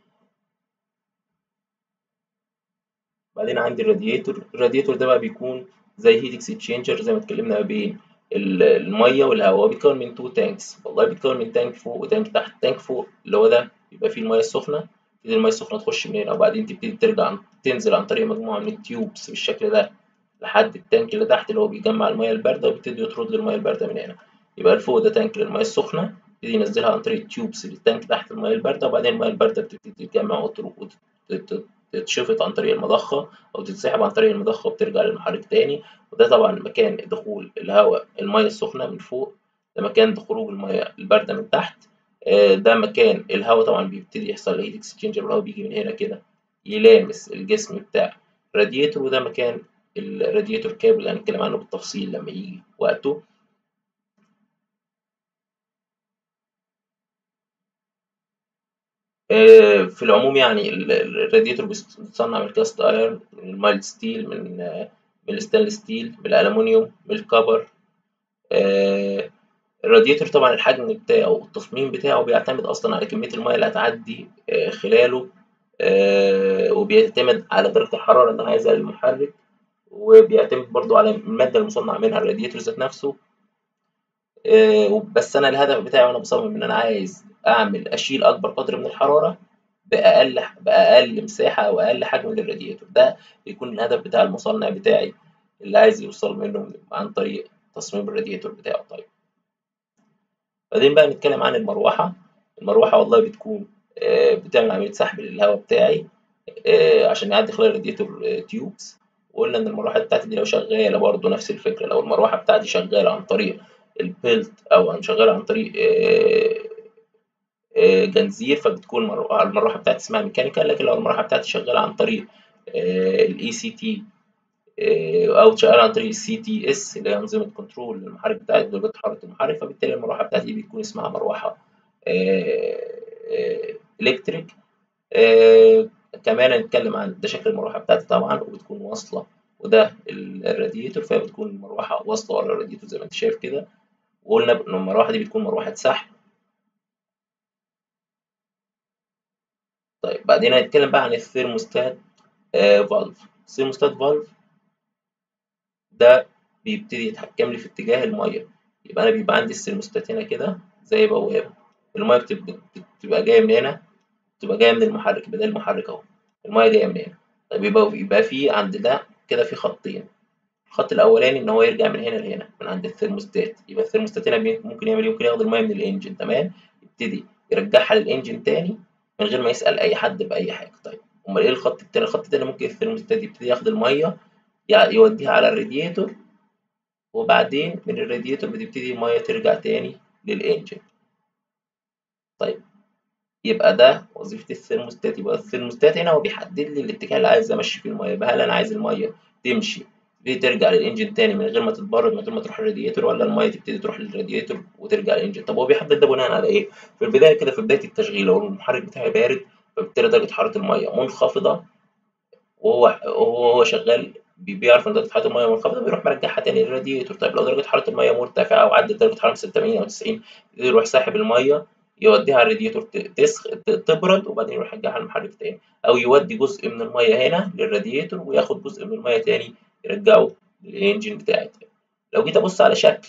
بعدين عندي الراديتور الراديتور ده بقى بيكون زي هيت اكسشينجر زي ما اتكلمنا بين الميه والهواء هو بيتكون من تو تانكس والله بيتكون من تانك فوق وتانك تحت تانك فوق اللي هو ده بيبقى فيه الميه السخنه تبتدي الميه السخنه تخش من هنا وبعدين تبتدي ترجع تنزل عن طريق مجموعه من التيوبس بالشكل ده لحد التانك اللي تحت اللي هو بيجمع الميه البارده وبيبتدي يطرد لي الميه البارده من هنا يبقى الفوق ده تانك للميه السخنه يبتدي ينزلها عن طريق التيوبس للتانك تحت الميه البارده وبعدين الميه البارده بتبتدي تتجمع تتشفط عن طريق المضخة أو تتسحب عن طريق المضخة وبترجع للمحرك تاني وده طبعا مكان دخول الهواء المية السخنة من فوق ده مكان خروج المية الباردة من تحت ده مكان الهواء طبعا بيبتدي يحصل هيت اكسشينجر والهواء بيجي من هنا كده يلامس الجسم بتاع الراديتور وده مكان الراديتور كابل اللي هنتكلم عنه بالتفصيل لما يجي وقته في العموم يعني الراديتور بيتصنع من الكاست ايرون من المايلد ستيل من من الستانلس ستيل من الالومنيوم من الكبر الراديتور طبعا الحجم بتاعه والتصميم بتاعه بيعتمد اصلا على كميه الميه اللي هتعدي خلاله وبيعتمد على درجه الحراره اللي انا عايزها للمحرك وبيعتمد برضو على الماده المصنع منها الراديتور ذات نفسه آه، بس انا الهدف بتاعي وانا بصمم ان انا عايز اعمل اشيل اكبر قدر من الحراره باقل باقل مساحه او اقل حجم للرادياتور ده بيكون الهدف بتاع المصنع بتاعي اللي عايز يوصل منه عن طريق تصميم الرادياتور بتاعه طيب بعدين بقى نتكلم عن المروحه المروحه والله بتكون آه، بتعمل عمليه سحب للهواء بتاعي آه، عشان يعدي خلال الرادياتور تيوبس وقلنا ان المروحه بتاعتي دي لو شغاله برضه نفس الفكره لو المروحه بتاعتي شغاله عن طريق البيلت او شغاله عن طريق جنزير فبتكون المروحه بتاعتي اسمها ميكانيكال لكن لو المروحه بتاعتي شغاله عن طريق الاي سي تي او شغاله عن طريق السي تي اس اللي هي انظمه كنترول للمحرك بتاعي درجه حراره المحرك فبالتالي المروحه بتاعتي بتكون اسمها مروحه الكتريك كمان هنتكلم عن ده شكل المروحه بتاعتي طبعا وبتكون واصله وده الراديتور فهي بتكون المروحه واصله ورا الراديتور زي ما انت شايف كده وقلنا ان المروحه دي بتكون مروحه سحب طيب بعدين هنتكلم بقى عن الثيرموستات فالف الثيرموستات فالف ده بيبتدي يتحكم لي في اتجاه الميه يبقى انا بيبقى عندي الثيرموستات هنا كده زي بوابه الميه بتبقى جايه من هنا بتبقى جايه من المحرك يبقى ده المحرك اهو الميه جايه من هنا طيب يبقى يبقى في عند ده كده في خطين الخط الاولاني ان هو يرجع من هنا لهنا من عند الثيرموستات يبقى الثيرموستات هنا ممكن يعمل ممكن ياخد الميه من الانجن تمام يبتدي يرجعها للانجن تاني من غير ما يسال اي حد باي حاجه طيب امال ايه الخط التاني الخط التاني ممكن الثيرموستات يبتدي ياخد الميه يوديها على الرادياتور وبعدين من الرادياتور بتبتدي الميه ترجع تاني للانجن طيب يبقى ده وظيفه الثيرموستات يبقى الثيرموستات هنا هو بيحدد لي الاتجاه اللي عايز امشي فيه الميه يبقى هل انا عايز الميه تمشي تبتدي ترجع للانجن تاني من غير ما تتبرد من غير ما تروح الرادياتور ولا الميه تبتدي تروح للرادياتور وترجع للانجن طب هو بيحدد ده بناء على ايه في البدايه كده في بدايه التشغيل لو المحرك بتاعي بارد فبالتالي درجه حراره الميه منخفضه وهو وهو شغال بيعرف ان درجه حراره الميه منخفضه بيروح مرجعها تاني للرادياتور طيب لو درجه حراره الميه مرتفعه وعدت درجه حراره 80 او 90 يروح ساحب الميه يوديها على الرادياتور تسخ تبرد وبعدين يروح يرجعها المحرك تاني او يودي جزء من الميه هنا للرادياتور وياخد جزء من الميه تاني يرجعه للانجن بتاعي لو جيت ابص على شكل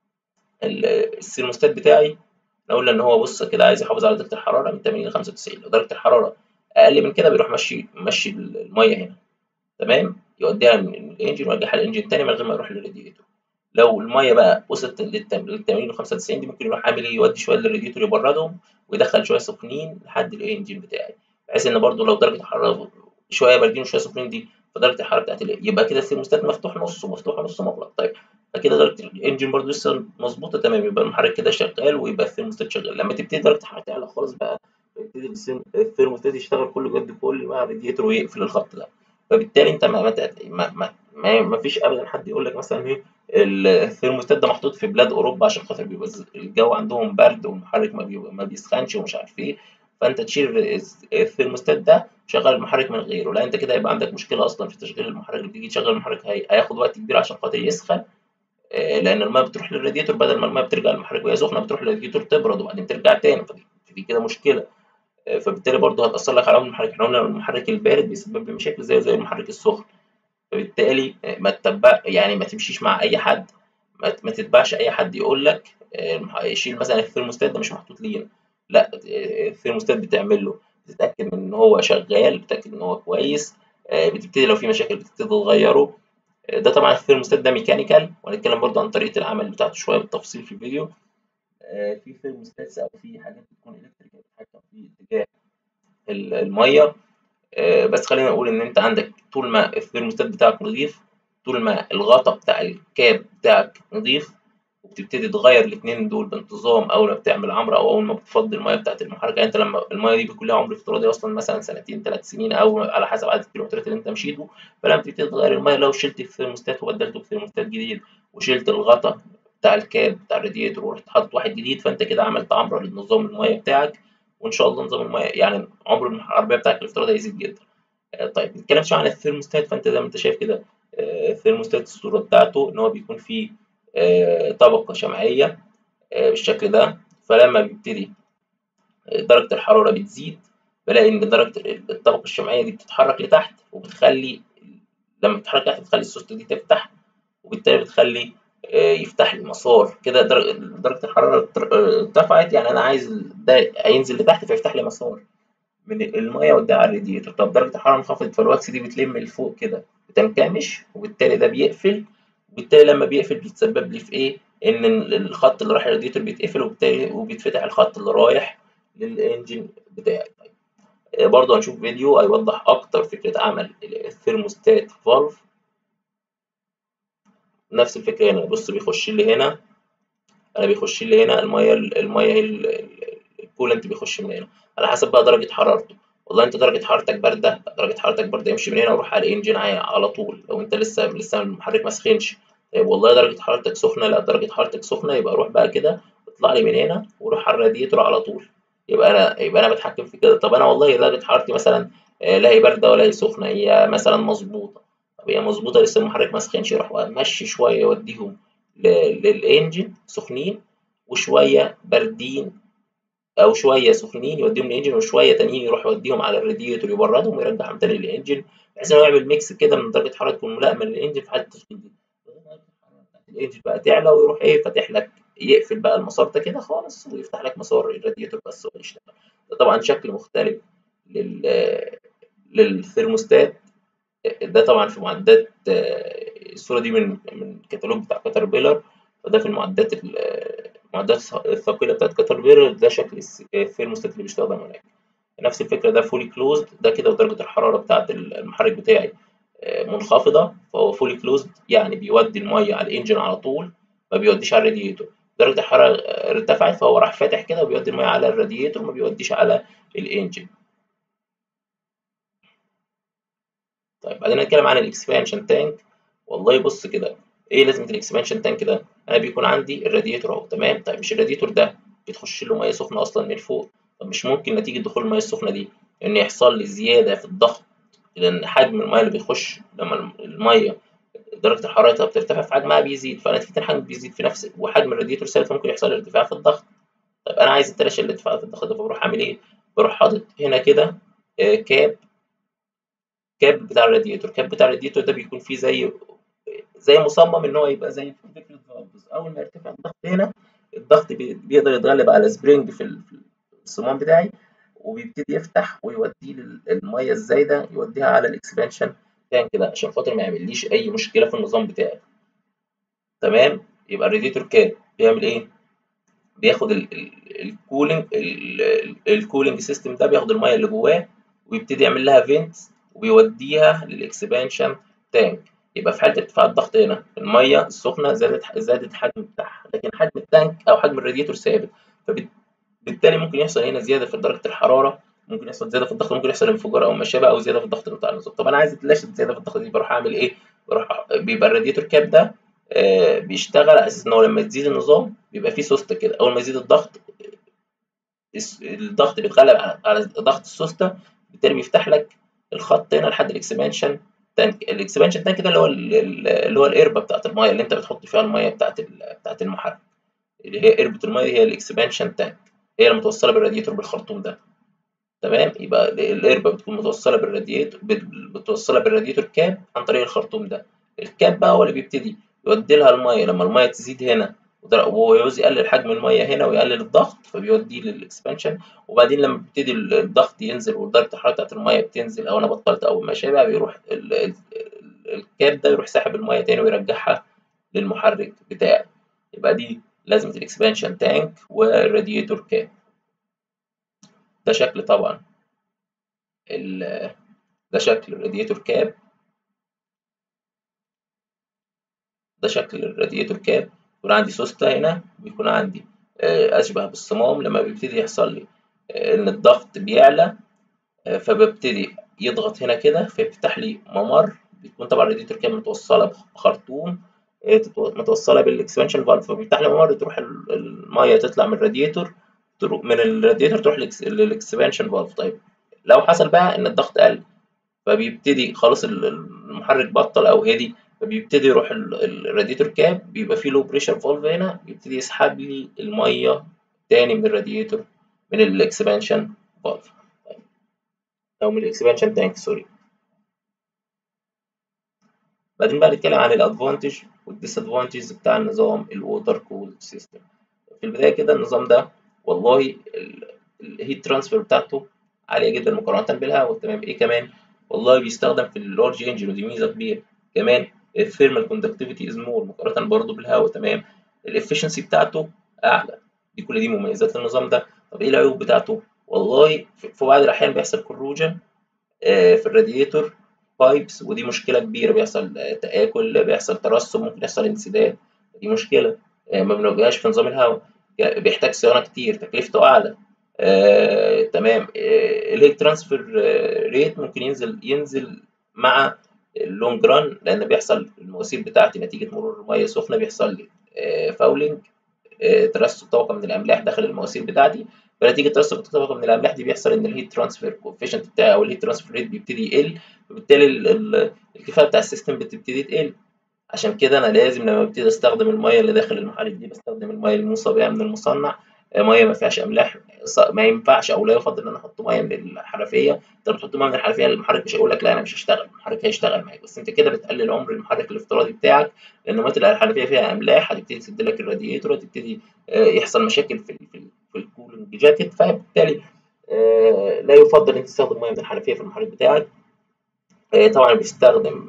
الثيرموستات بتاعي احنا قلنا ان هو بص كده عايز يحافظ على درجه الحراره من 80 ل 95 لو درجه الحراره اقل من كده بيروح مشي مشي الميه هنا تمام يوديها من الانجن ويرجعها للانجن تاني من غير ما يروح للرادياتور لو الميه بقى وصلت لل 80 و 95 دي ممكن يروح عامل ايه يودي شويه للرادياتور يبردهم ويدخل شويه سخنين لحد الانجن بتاعي بحيث ان برده لو درجه الحراره شويه باردين وشويه سخنين دي فدرجه الحراره بتاعت يبقى كده الثيرموستات مفتوح نص ومفتوح نص مغلق طيب فكده درجه الانجن برده لسه مظبوطه تمام يبقى المحرك كده شغال ويبقى الثيرموستات شغال لما تبتدي درجه الحراره تعلى خالص بقى يبتدي الثيرموستات يشتغل كل جد كل مع الرادياتور ويقفل الخط ده فبالتالي انت ما ما ما, ما, ما فيش ابدا حد يقول لك مثلا ايه الثيرموستات ده محطوط في بلاد اوروبا عشان خاطر بيبقى الجو عندهم برد والمحرك ما, ما بيسخنش ومش عارف ايه فانت تشيل الثيرموستات ده شغل المحرك من غيره لا انت كده يبقى عندك مشكله اصلا في تشغيل المحرك لما تيجي تشغل المحرك هي... هياخد وقت كبير عشان خاطر يسخن لان الميه بتروح للرادياتور بدل ما الميه بترجع للمحرك وهي سخنه بتروح للرادياتور تبرد وبعدين ترجع تاني فدي كده مشكله فبالتالي برضه هتاثر لك على عمر المحرك احنا قلنا المحرك البارد بيسبب لي مشاكل زي زي المحرك السخن فبالتالي ما تتبع يعني ما تمشيش مع اي حد ما تتبعش اي حد يقول لك شيل مثلا الثيرموستات ده مش محطوط لينا لا الثيرموستات بتعمل له بتتاكد من ان هو شغال بتتاكد ان هو كويس بتبتدي لو في مشاكل بتبتدي تغيره ده طبعا الثيرموستات ده ميكانيكال وهنتكلم برضه عن طريقه العمل بتاعته شويه بالتفصيل في الفيديو في ثيرموستات او في حاجات بتكون الكتريكال بتتحكم في اتجاه الميه بس خلينا نقول ان انت عندك طول ما الثيرموستات بتاعك نظيف طول ما الغطا بتاع الكاب بتاعك نظيف وبتبتدي تغير الاثنين دول بانتظام اول ما بتعمل عمره او اول ما بتفضي الميه بتاعت المحرك يعني انت لما الميه دي بيكون لها عمر افتراضي اصلا مثلا سنتين ثلاث سنين او على حسب عدد الكيلومترات اللي انت مشيته فلما بتبتدي تغير الميه لو شلت الثيرموستات وبدلته بثيرموستات جديد وشلت الغطا بتاع الكاب بتاع الرادياتور ورحت حاطط واحد جديد فانت كده عملت عمره للنظام الميه بتاعك وان شاء الله نظام الميه يعني عمر العربيه بتاعك الافتراضي هيزيد جدا طيب نتكلم شويه عن الثيرموستات فانت زي ما انت شايف كده الثيرموستات الصوره بتاعته ان هو بيكون فيه طبقه شمعيه بالشكل ده فلما بيبتدي درجه الحراره بتزيد بلاقي ان درجه الطبقه الشمعيه دي بتتحرك لتحت وبتخلي لما بتتحرك تحت بتخلي السوسته دي تفتح وبالتالي بتخلي يفتح لي مسار كده درجة الحرارة ارتفعت يعني أنا عايز ده هينزل لتحت فيفتح لي مسار من المية وده على الراديتور طب درجة الحرارة انخفضت فالواكس دي بتلم لفوق كده بتنكمش وبالتالي ده بيقفل وبالتالي لما بيقفل بيتسبب لي في إيه؟ إن الخط اللي رايح للراديتور بيتقفل وبالتالي وبيتفتح الخط اللي رايح للإنجن بتاعي طيب برضه هنشوف فيديو هيوضح أكتر فكرة عمل الثيرموستات فالف نفس الفكرة هنا بص بيخش لي هنا أنا بيخش لي هنا المية المية الكولنت بيخش من هنا على حسب بقى درجة حرارته والله انت درجة حرارتك باردة درجة حرارتك باردة يمشي من هنا ويروح على الانجن على طول لو انت لسه لسه المحرك ما سخنش طيب والله درجة حرارتك سخنة لا درجة حرارتك سخنة يبقى روح بقى كده اطلع لي من هنا وروح على الراديتور على طول يبقى انا يبقى انا بتحكم في كده طب انا والله درجة حرارتي مثلا لا هي باردة ولا هي سخنة هي مثلا مظبوطة طب هي مظبوطة لسه المحرك ما سخنش يروح مشي شوية يوديهم للانجن سخنين وشوية باردين او شويه سخنين يوديهم للانجن وشويه تانيين يروح يوديهم على الراديتور يبردهم ويرجعهم تاني للانجن بحيث انه يعمل ميكس كده من درجه حراره تكون ملائمه للانجن في حاله التشغيل دي الانجن بقى تعلى ويروح ايه فاتح لك يقفل بقى المسار ده كده خالص ويفتح لك مسار الراديتور بس ويشتغل ده طبعا شكل مختلف لل للثرموستات ده طبعا في معدات الصوره دي من من الكتالوج بتاع كاتربيلر فده في المعدات المعدات الثقيله بتاعت كاتربيلر ده شكل الثيرموستات اللي بيستخدم هناك نفس الفكره ده فولي كلوزد ده كده ودرجه الحراره بتاعت المحرك بتاعي منخفضه فهو فولي كلوزد يعني بيودي الميه على الانجن على طول ما بيوديش على الراديتور درجه الحراره ارتفعت فهو راح فاتح كده وبيودي الميه على الراديتور ما بيوديش على الانجن طيب بعدين نتكلم عن الاكسبانشن تانك والله بص كده ايه لازمه الاكسبانشن تانك ده انا بيكون عندي الراديتور اهو تمام طيب مش الراديتور ده بتخش له ميه سخنه اصلا من فوق طب مش ممكن نتيجه دخول الميه السخنه دي ان يحصل لي زياده في الضغط لان حجم الميه اللي بيخش لما الميه درجه حرارتها بترتفع فحجمها بيزيد فنتيجه الحجم بيزيد في نفس وحجم الراديتور ثابت ممكن يحصل ارتفاع في الضغط طيب انا عايز اتلاشى الارتفاع في الضغط ده فبروح اعمل ايه بروح حاطط هنا كده كاب كاب بتاع الراديتور كاب بتاع الراديتور ده بيكون فيه زي زي مصمم ان هو يبقى زي فكره فالفز اول ما يرتفع الضغط هنا الضغط بيقدر يتغلب على سبرينج في الصمام بتاعي وبيبتدي يفتح ويوديه الميه الزايده يوديها على الاكسبانشن تانك كده عشان خاطر ما يعمليش اي مشكله في النظام بتاعي تمام يبقى الراديتور كاب بيعمل ايه بياخد الكولينج الكولينج سيستم ده بياخد الميه اللي جواه ويبتدي يعمل لها فينت وبيوديها للاكسبانشن تانك يبقى في حاله ارتفاع الضغط هنا الميه السخنه زادت زادت الحجم بتاعها لكن حجم التانك او حجم الراديتور ثابت فبالتالي ممكن يحصل هنا زياده في درجه الحراره ممكن يحصل زياده في الضغط ممكن يحصل انفجار او ما شابه او زياده في الضغط بتاع النظام طب انا عايز اتلاشى الزياده في الضغط دي بروح اعمل ايه بروح بيبقى الراديتور كاب ده آه بيشتغل على اساس ان هو لما تزيد النظام بيبقى فيه سوسته كده اول ما يزيد الضغط الضغط بيتغلب على ضغط السوسته بالتالي بيفتح لك الخط هنا لحد الاكسبانشن تانك الاكسبانشن تانك ده اللي هو اللي هو القربه بتاعت الميه اللي انت بتحط فيها الميه بتاعت بتاعت المحرك اللي هي قربه الميه هي الاكسبانشن تانك هي المتوصله بالراديتور بالخرطوم ده تمام يبقى القربه بتكون متوصله بالراديتور متوصله بالراديتور كاب عن طريق الخرطوم ده الكاب بقى هو اللي بيبتدي يودي لها الميه لما الميه تزيد هنا وهو يعوز يقلل حجم الميه هنا ويقلل الضغط فبيوديه للاكسبانشن وبعدين لما بيبتدي الضغط ينزل ودرجه الحراره بتاعت الميه بتنزل او انا بطلت او ما شابه بيروح الكاب ده يروح ساحب الميه تاني ويرجعها للمحرك بتاعي يبقى دي لازمه الاكسبانشن تانك والراديتور كاب ده شكل طبعا ده شكل الراديتور كاب ده شكل الراديتور كاب يكون عندي سوسته هنا بيكون عندي اشبه بالصمام لما بيبتدي يحصل لي ان الضغط بيعلى فببتدي يضغط هنا كده فيفتح لي ممر بيكون طبعا الراديتور كاب متوصله بخرطوم متوصله بالاكسبانشن فالف فبيفتح لي ممر تروح الميه تطلع من الراديتور من الراديتور تروح للاكسبانشن فالف طيب لو حصل بقى ان الضغط قل فبيبتدي خلاص المحرك بطل او هدي فبيبتدي يروح الراديتور كاب بيبقى فيه لو بريشر فالف هنا بيبتدي يسحب لي الميه تاني من الراديتور من الاكسبانشن فالف او من الاكسبانشن تانك سوري بعدين بقى نتكلم عن الادفانتج والديسادفانتجز بتاع النظام الووتر كول سيستم في البدايه كده النظام ده والله الهيت ترانسفير بتاعته عاليه جدا مقارنه بالهواء تمام ايه كمان والله بيستخدم في اللارج انجن ودي ميزه كبيره كمان الثيرمال كوندكتيفيتي از مور مقارنه برضه بالهواء تمام الافشنسي بتاعته اعلى دي كل دي مميزات النظام ده طب ايه العيوب بتاعته والله في بعض الاحيان بيحصل كروجن في الراديتور بايبس ودي مشكله كبيره بيحصل تاكل بيحصل ترسب ممكن يحصل انسداد دي مشكله ما بنواجههاش في نظام الهواء بيحتاج صيانه كتير تكلفته اعلى آه، تمام آه، الهيت ترانسفير ريت ممكن ينزل ينزل مع اللونج ران لان بيحصل المواسير بتاعتي نتيجه مرور ميه سخنه بيحصل لي آه، فاولنج آه، ترسب طبقه من الاملاح داخل المواسير بتاعتي فنتيجه ترسب طبقه من الاملاح دي بيحصل ان الهيت ترانسفير كوفيشنت بتاعي او الهيت ترانسفير ريت بيبتدي يقل وبالتالي ال- ال- الكفاءه بتاع السيستم بتبتدي تقل عشان كده انا لازم لما ابتدي استخدم الميه اللي داخل المحرك دي بستخدم الميه الموصى بيها من المصنع آه، ميه ما فيهاش املاح ص- ما ينفعش او لا يفضل ان انا احط ميه من الحنفيه انت بتحط ميه من الحنفيه المحرك مش هيقول لك لا انا مش هشتغل المحرك هيشتغل معاك بس انت كده بتقلل عمر المحرك الافتراضي بتاعك لان ميه الحنفيه فيها املاح هتبتدي تسد لك الراديتور هتبتدي آه، يحصل مشاكل في ال- في ال- في الكولينج جاكيت فبالتالي آه، لا يفضل ان انت تستخدم ميه من الحنفيه في المحرك بتاعك آه، طبعا بيستخدم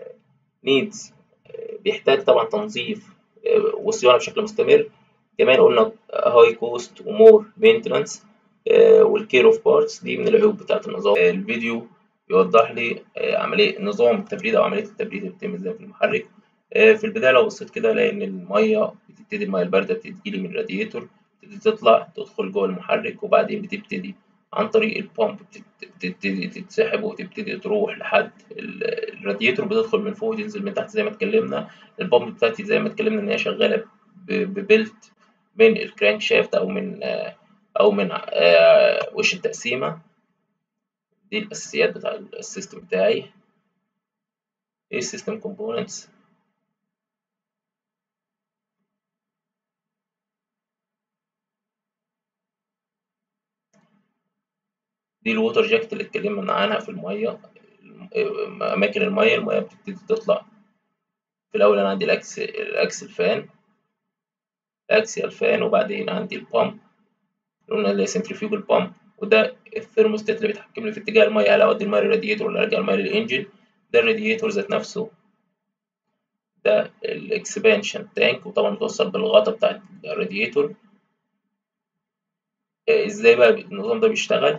نيدز بيحتاج طبعا تنظيف آه، وصيانه بشكل مستمر كمان قلنا هاي كوست ومور مينتنانس والكير اوف بارتس دي من العيوب بتاعه النظام آه، الفيديو بيوضح لي آه، عمليه نظام التبريد او عمليه التبريد اللي بتتم ازاي في المحرك آه، في البدايه لو بصيت كده الاقي ان الميه بتبتدي الميه البارده بتجيلي من الراديتور بتبتدي تطلع تدخل جوه المحرك وبعدين بتبتدي عن طريق البامب بتبتدي تتسحب وتبتدي تروح لحد ال- الراديتور بتدخل من فوق وتنزل من تحت زي ما اتكلمنا البامب بتاعتي زي ما اتكلمنا ان هي شغاله ب- ببلت من الكرانك شافت او من آه، او من آه، وش التقسيمه دي الاساسيات بتاع السيستم بتاعي ايه السيستم كومبوننتس دي الووتر جاكيت اللي اتكلمنا عنها في الميه اماكن الميه الميه بتبتدي تطلع في الاول انا عندي الاكس الاكس الفان الاكسيال فان وبعدين عندي البامب قلنا اللي هي سنتريفيوجل بامب وده الثيرموستات اللي بيتحكم لي في اتجاه الميه هل اودي الميه للراديتور ولا ارجع الميه للانجن ده الراديتور ذات نفسه ده الاكسبانشن تانك وطبعا متوصل بالغطا بتاع الراديتور آه، ازاي بقى النظام ده بيشتغل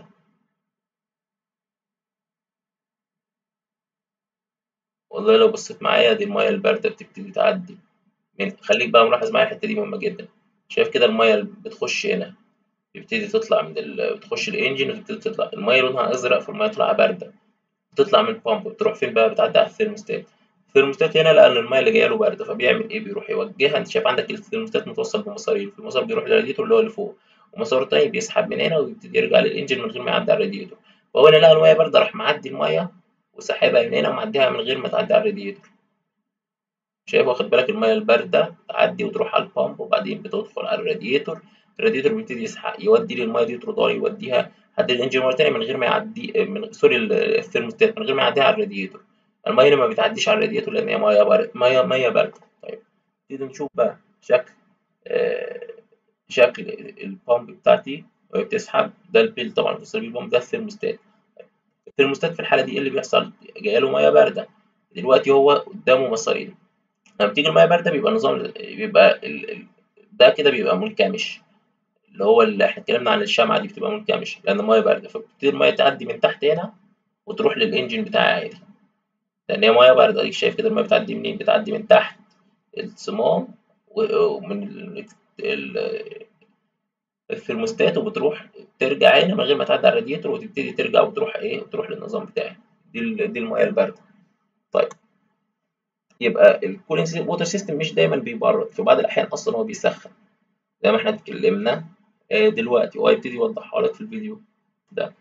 والله لو بصيت معايا دي الميه البارده بتبتدي تعدي من خليك بقى ملاحظ معايا الحته دي مهمه جدا شايف كده الميه اللي بتخش هنا بتبتدي تطلع من ال... بتخش الانجن وتبتدي تطلع الميه لونها ازرق فالميه طالعه بارده بتطلع من البامب بتروح فين بقى بتعدي على الثيرموستات الثيرموستات هنا لان الميه اللي جايه له بارده فبيعمل ايه بيروح يوجهها انت شايف عندك الثيرموستات متوصل بمسارين في مسار بيروح للراديتور اللي هو اللي فوق ومسار تاني بيسحب من هنا ويبتدي يرجع للانجن من غير ما يعدي على الراديتور فهو هنا لقى الميه بارده راح معدي الميه وسحبها من هنا ومعديها من غير ما تعدي على الراديتور شايف واخد بالك الميه البارده تعدي وتروح على البامب وبعدين بتدخل على الراديتور الراديتور بيبتدي يسحق يودي لي الميه دي ترضى يوديها لحد الانجن مره تانيه من غير ما يعدي من سوري الثيرموستات من غير ما يعديها على الراديتور الميه هنا ما بتعديش على الراديتور لان هي ميه بارده ميه ميه بارده طيب نبتدي نشوف بقى شكل آه شكل البامب بتاعتي وهي بتسحب ده البيل طبعا بيوصل بيه البامب ده الثيرموستات الثيرموستات في الحاله دي ايه اللي بيحصل جايه له ميه بارده دلوقتي هو قدامه مسارين لما بتيجي الميه بارده بيبقى النظام بيبقى ال... ال... ده كده بيبقى منكمش اللي هو اللي احنا اتكلمنا عن الشمعة دي بتبقى منكمشة لأن المية باردة فبتبتدي المية تعدي من تحت هنا وتروح للإنجن بتاعي عادي لأن هي مية باردة أديك شايف كده المية بتعدي منين بتعدي من تحت الصمام ومن ال... ال... الثرموستات وبتروح ترجع هنا من غير ما تعدي على الراديتور وتبتدي ترجع وتروح ايه وتروح للنظام بتاعي دي ال... دي المية الباردة طيب يبقى الكولينج ووتر سيستم مش دايما بيبرد في بعض الأحيان أصلا هو بيسخن زي ما احنا اتكلمنا دلوقتي هو هيبتدي يوضحها لك في الفيديو ده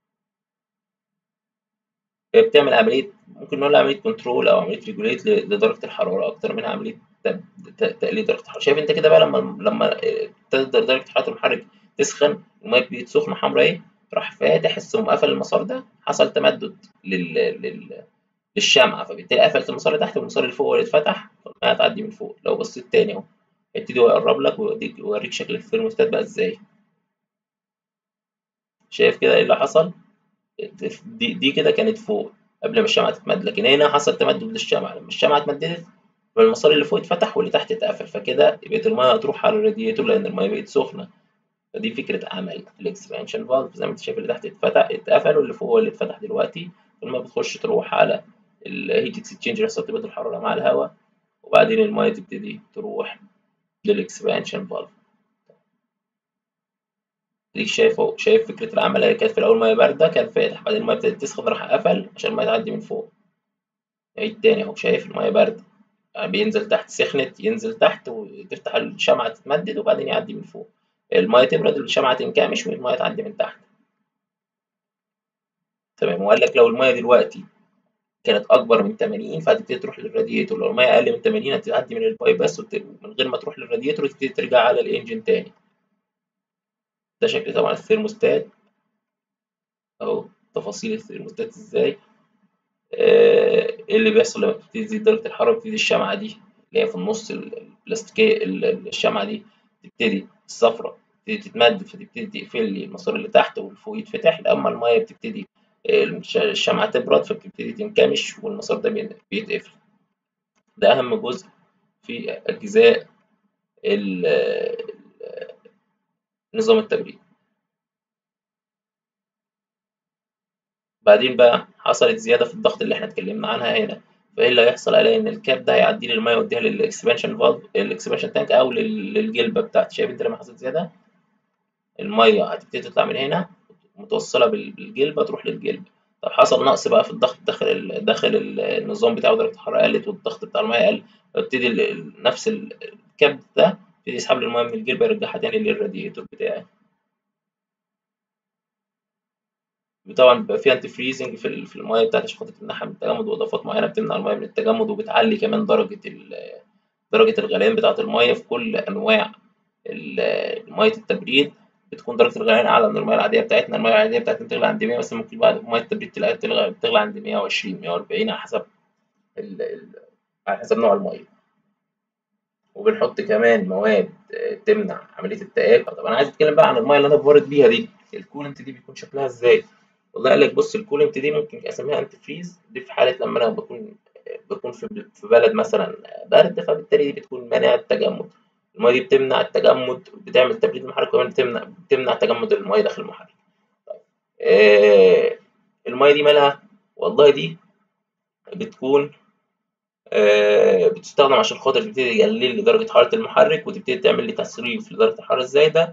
هي بتعمل عملية ممكن نقول عملية كنترول أو عملية ريجوليت لدرجة الحرارة أكتر منها عملية تقليل درجة الحرارة شايف أنت كده بقى لما لما تقدر درجة حرارة المحرك تسخن المية بقت سخنة حمراء إيه راح فاتح السم قفل المسار ده حصل تمدد لل... لل... للشمعة فبالتالي قفلت المسار اللي تحت والمسار اللي فوق هو اللي اتفتح فالمية هتعدي من فوق لو بصيت تاني اهو هيبتدي هو يقرب لك ويوريك ويوريك شكل الثيرموستات بقى ازاي شايف كده ايه اللي حصل دي, دي كده كانت فوق قبل ما الشمعة تتمد لكن هنا حصل تمدد للشمعة لما الشمعة اتمددت فالمسار اللي فوق اتفتح واللي تحت اتقفل فكده بقت المية هتروح على الرادياتور لأن المية بقت سخنة فدي فكرة عمل الاكسبانشن فالف زي ما انت شايف اللي تحت اتفتح اتقفل واللي فوق هو اللي اتفتح دلوقتي فالمية بتخش تروح على الهيت اكسشينج يحصل تبادل الحرارة مع الهواء وبعدين المية تبتدي تروح للاكسبانشن فالف ديك شايف اهو شايف فكرة العملية كانت في الأول مية باردة كان فاتح بعدين المية ابتدت تسخن راح قفل عشان المية تعدي من فوق عيد تاني اهو شايف المية باردة يعني بينزل تحت سخنت ينزل تحت وتفتح الشمعة تتمدد وبعدين يعدي من فوق المية تبرد الشمعة تنكمش والمية تعدي من تحت تمام وقال لك لو المية دلوقتي كانت أكبر من 80 فهتبتدي تروح للراديتور لو المية أقل من 80 هتعدي من البايب بس من غير ما تروح للراديتور وتبتدي ترجع على الإنجن تاني ده شكل طبعا الثيرموستات أهو تفاصيل الثيرموستات إزاي ايه اللي بيحصل لما بتبتدي تزيد درجة الحرارة بتبتدي الشمعة دي اللي هي في النص البلاستيكية الشمعة دي تبتدي الصفرة تبتدي تتمدد فتبتدي تقفل لي المسار اللي تحت واللي فوق يتفتح لما المية بتبتدي الشمعة تبرد فبتبتدي تنكمش والمسار ده بيتقفل ده أهم جزء في أجزاء نظام التبريد بعدين بقى حصلت زيادة في الضغط اللي احنا اتكلمنا عنها هنا فايه اللي هيحصل الاقي ان الكاب ده هيعدي لي الميه ويديها للاكسبانشن فالف الاكسبانشن تانك او للجلبه بتاعتي شايف انت لما حصلت زياده الميه هتبتدي تطلع من هنا متوصله بالجلبه تروح للجلبه طب حصل نقص بقى في الضغط داخل داخل النظام بتاعه درجه الحراره قلت والضغط بتاع الميه قل فابتدي نفس الكاب ده يبتدي يسحب لي الميه من الجلبه يرجعها تاني للراديتور بتاعي طبعا بيبقى في انتي فريزنج في في الميه بتاعتي عشان خاطر تمنعها من التجمد واضافات معينه بتمنع الميه من التجمد وبتعلي كمان درجه درجه الغليان بتاعه الميه في كل انواع ميه التبريد بتكون درجه الغليان اعلى من الميه العاديه بتاعتنا الميه العاديه بتاعتنا بتغلى عند 100 بس ممكن بعد ميه التبريد تلاقيها بتغلى بتغلى عند 120 140 على حسب ال ال على حسب نوع الميه وبنحط كمان مواد تمنع عمليه التآكل طب انا عايز اتكلم بقى عن الميه اللي انا ببرد بيها دي الكولنت دي بيكون شكلها ازاي والله قال لك بص الكولنت دي ممكن اسميها انتي فريز دي في حاله لما انا بكون بكون في بلد مثلا برد فبالتالي دي بتكون مانعه التجمد الميه دي بتمنع التجمد بتعمل تبريد المحرك وكمان بتمنع بتمنع تجمد الميه داخل المحرك طيب آه الميه دي مالها والله دي بتكون آه بتستخدم عشان خاطر تبتدي تقلل لي درجه حراره المحرك وتبتدي تعمل لي تصريف لدرجه الحراره الزايده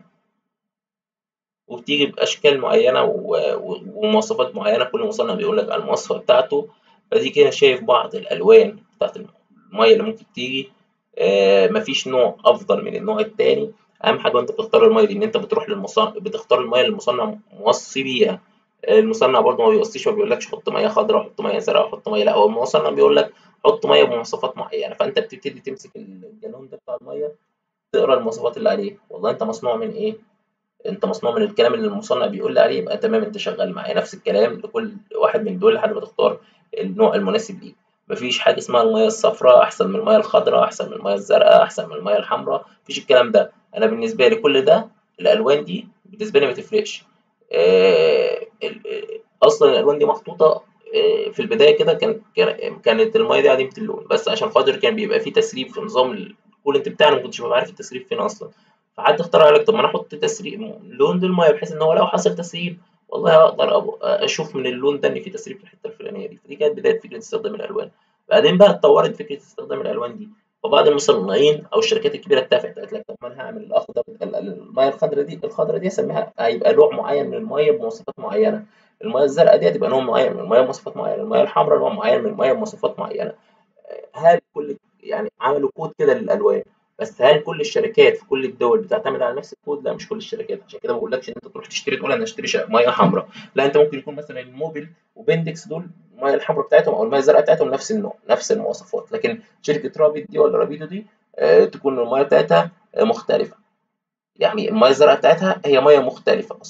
وبتيجي باشكال معينه ومواصفات معينه كل مصنع بيقول لك على المواصفه بتاعته فدي كده شايف بعض الالوان بتاعت الميه اللي ممكن تيجي آه مفيش نوع افضل من النوع التاني اهم حاجه وانت بتختار الميه دي ان انت بتروح للمصنع بتختار الميه اللي المصنع موصي بيها المصنع برضه ما بيوصيش ما بيقولكش حط ميه خضراء حط ميه زرقاء حط ميه لا هو المصنع بيقول لك حط ميه بمواصفات معينه فانت بتبتدي تمسك الجالون ده بتاع الميه تقرا المواصفات اللي عليه والله انت مصنوع من ايه انت مصنوع من الكلام اللي المصنع بيقول لي عليه يبقى تمام انت شغال معايا نفس الكلام لكل واحد من دول لحد ما تختار النوع المناسب ليك مفيش حاجه اسمها الميه الصفراء احسن من الميه الخضراء احسن من الميه الزرقاء احسن من الميه الحمراء مفيش الكلام ده انا بالنسبه لي كل ده الالوان دي بالنسبه لي ما تفرقش آه اصلا الالوان دي محطوطه آه في البدايه كده كانت كانت الميه دي عديمه اللون بس عشان خاطر كان بيبقى فيه تسريب في نظام الكولنت بتاعنا ما كنتش ببقى عارف التسريب فين اصلا فحد اخترع لك طب ما انا احط تسريب لون للميه بحيث ان هو لو حصل تسريب والله اقدر اشوف من اللون ده ان في تسريب في الحته الفلانيه دي فدي كانت بدايه فكره استخدام الالوان بعدين بقى اتطورت فكره استخدام الالوان دي فبعض المصنعين او الشركات الكبيره اتفقت قالت لك طب ما انا هعمل الاخضر الميه الخضراء دي الخضراء دي اسميها هيبقى نوع معين من الميه بمواصفات معينه الميه الزرقاء دي هتبقى نوع معين من الميه بمواصفات معينه الميه الحمراء نوع معين من الميه بمواصفات معينه هل كل يعني عملوا كود كده للالوان بس هل كل الشركات في كل الدول بتعتمد على نفس الكود؟ لا مش كل الشركات عشان كده ما بقولكش ان انت تروح تشتري تقول انا اشتري ميه حمراء لا انت ممكن يكون مثلا الموبل وبندكس دول الميه الحمراء بتاعتهم او الميه الزرقاء بتاعتهم نفس النوع نفس المواصفات لكن شركه رابيد دي ولا رابيدو دي آه تكون الميه بتاعتها آه مختلفه يعني الميه الزرقاء بتاعتها هي ميه مختلفه اصلا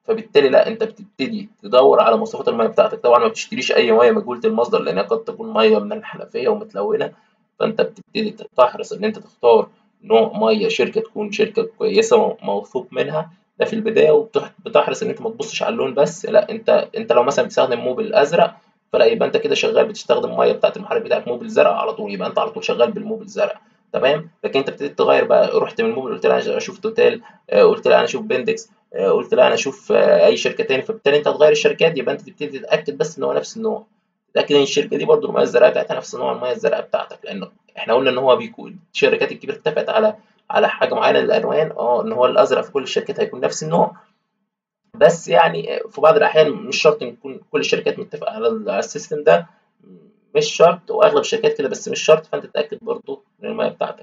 فبالتالي لا انت بتبتدي تدور على مواصفات الميه بتاعتك طبعا ما بتشتريش اي ميه مجهوله المصدر لانها قد تكون ميه من الحنفيه ومتلونه فانت بتبتدي تحرص ان انت تختار نوع ميه شركه تكون شركه كويسه موثوق منها ده في البدايه وبتحرص ان انت ما تبصش على اللون بس لا انت انت لو مثلا بتستخدم موبل ازرق فلا يبقى انت كده شغال بتستخدم ميه بتاعت المحرك بتاعك موبل زرق على طول يبقى انت على طول شغال بالموبل زرق تمام لكن انت ابتديت تغير بقى رحت من موبل قلت لا انا اشوف توتال قلت لا انا اشوف بندكس قلت لا انا اشوف اي شركه تاني فبالتالي انت هتغير الشركات يبقى انت تبتدي تتاكد بس ان هو نفس النوع تتاكد ان الشركه دي برضو الميه الزرقاء بتاعتها نفس نوع الميه الزرقاء بتاعتك لان احنا قلنا ان هو بيكون الشركات الكبيره اتفقت على على حاجه معينه للالوان اه ان هو الازرق في كل الشركات هيكون نفس النوع بس يعني في بعض الاحيان مش شرط ان يكون كل الشركات متفقه على السيستم ده مش شرط واغلب الشركات كده بس مش شرط فانت تتاكد برضو من الميه بتاعتك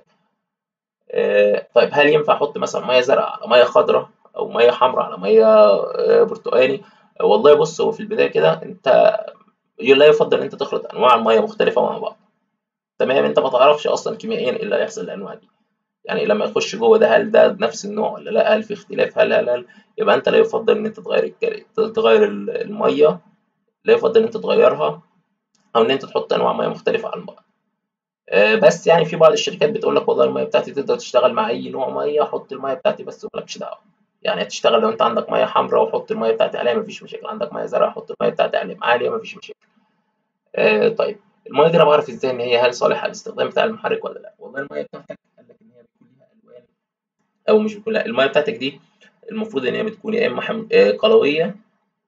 آه طيب هل ينفع احط مثلا ميه زرقاء على ميه خضراء او ميه حمراء على ميه آه برتقاني آه والله بص هو في البدايه كده انت لا يفضل ان انت تخلط انواع الميه مختلفه مع بعض تمام انت ما تعرفش اصلا كيميائيا ايه اللي هيحصل للانواع دي يعني لما يخش جوه ده هل ده نفس النوع ولا لا هل في اختلاف هل هل هل يبقى انت لا يفضل ان انت تغير تغير الميه لا يفضل ان انت تغيرها او ان انت تحط انواع ميه مختلفه عن بعض بس يعني في بعض الشركات بتقول لك والله الميه بتاعتي تقدر تشتغل مع اي نوع ميه حط الميه بتاعتي بس ومالكش دعوه يعني هتشتغل لو انت عندك ميه حمراء وحط الميه بتاعتي عليها مفيش مشاكل عندك ميه زرقاء حط الميه بتاعتي عليها عاليه مفيش مشاكل آه طيب الميه دي انا بعرف ازاي ان هي هل صالحه للاستخدام بتاع المحرك ولا لا والله الميه بتاعتك قال لك ان هي بتكون لها الوان او مش بتكون لها الميه بتاعتك دي المفروض ان هي بتكون يا اما حم... آه قلويه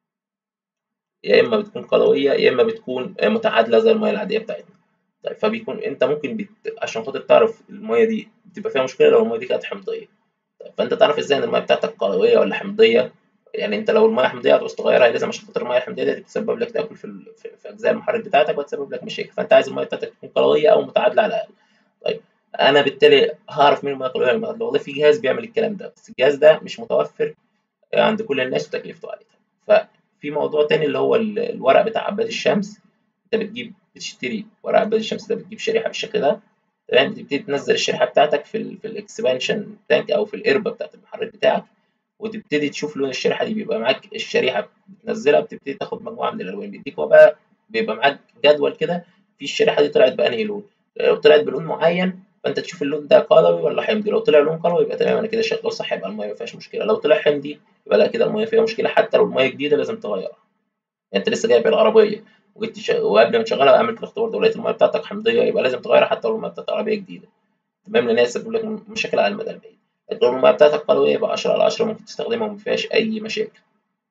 يا اما بتكون قلويه يا اما بتكون آه متعادله زي الميه العاديه بتاعتنا طيب فبيكون انت ممكن بت... عشان خاطر تعرف الميه دي بتبقى فيها مشكله لو الميه دي كانت حمضيه طيب فانت تعرف ازاي ان الميه بتاعتك قلويه ولا حمضيه يعني انت لو الميه حمضيه هتعوز تغيرها لازم عشان خاطر الميه الحمضيه دي تسبب لك تاكل في, ال... في... في اجزاء المحرك بتاعتك وتسبب لك مشاكل فانت عايز الميه بتاعتك تكون قلويه او متعادله على الاقل طيب انا بالتالي هعرف مين الميه قلويه ولا متعادله والله في جهاز بيعمل الكلام ده بس الجهاز ده مش متوفر عند كل الناس وتكلفته عاليه ففي موضوع تاني اللي هو الورق بتاع عباد الشمس انت بتجيب بتشتري ورق عباد الشمس ده بتجيب شريحه بالشكل ده تمام بتبتدي تنزل الشريحه بتاعتك في ال في الاكسبانشن تانك او في القربه بتاعت المحرك بتاعك وتبتدي تشوف لون الشريحه دي بيبقى معاك الشريحه بتنزلها بتبتدي تاخد مجموعه من الالوان بيديك هو بقى بيبقى معاك جدول كده في الشريحه دي طلعت بانهي لون لو طلعت بلون معين فانت تشوف اللون ده قلوي ولا حمضي لو طلع لون قلوي يبقى تمام انا كده شغال صح يبقى الميه ما فيهاش مشكله لو طلع حمضي يبقى لا كده الميه فيها مشكله حتى لو الميه جديده لازم تغيرها يعني انت لسه جايب العربيه وجيت تش... وقبل ما تشغلها عملت الاختبار ده ولقيت الميه بتاعتك حمضيه يبقى لازم تغيرها حتى لو الميه بتاعت العربيه جديده تمام لان هي تسبب لك مشاكل على المدى البعيد لو الميه بتاعتك قلويه يبقى 10 على 10 ممكن تستخدمها وما فيهاش اي مشاكل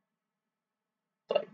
طيب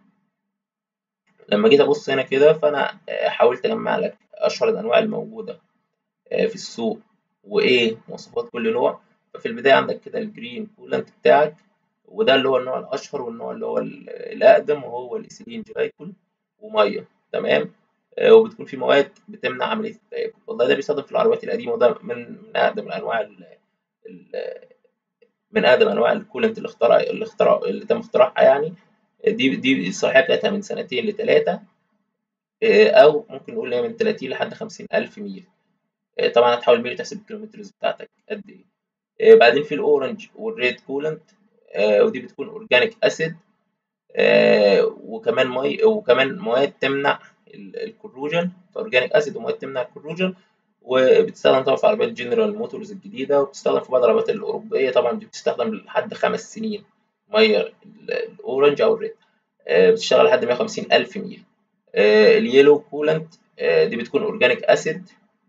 لما جيت ابص هنا كده فانا حاولت اجمع لك اشهر الانواع الموجوده في السوق وايه مواصفات كل نوع ففي البدايه عندك كده الجرين كولنت بتاعك وده اللي هو النوع الاشهر والنوع اللي هو الاقدم وهو الايثيلين جلايكول وميه تمام آه وبتكون في مواد بتمنع عمليه التآكل والله ده بيستخدم في العربيات القديمه وده من من اقدم الانواع ال ال من اقدم انواع الكولنت اللي اخترع اللي اخترع اللي تم اختراعها يعني دي دي الصلاحيه بتاعتها من سنتين لثلاثه آه او ممكن نقول هي من 30 لحد 50 الف ميل آه طبعا هتحاول ميل تحسب الكيلومترز بتاعتك قد ايه بعدين في الاورنج والريد كولنت آه ودي بتكون اورجانيك اسيد آه وكمان مي وكمان مواد تمنع الكروجن اورجانيك اسيد ومواد تمنع الكروجن وبتستخدم طبعا في عربيات جنرال موتورز الجديده وبتستخدم في بعض العربيات الاوروبيه طبعا دي بتستخدم لحد خمس سنين ميه الاورنج او الريد آه بتشتغل لحد 150 الف ميل اليلو كولنت دي بتكون اورجانيك اسيد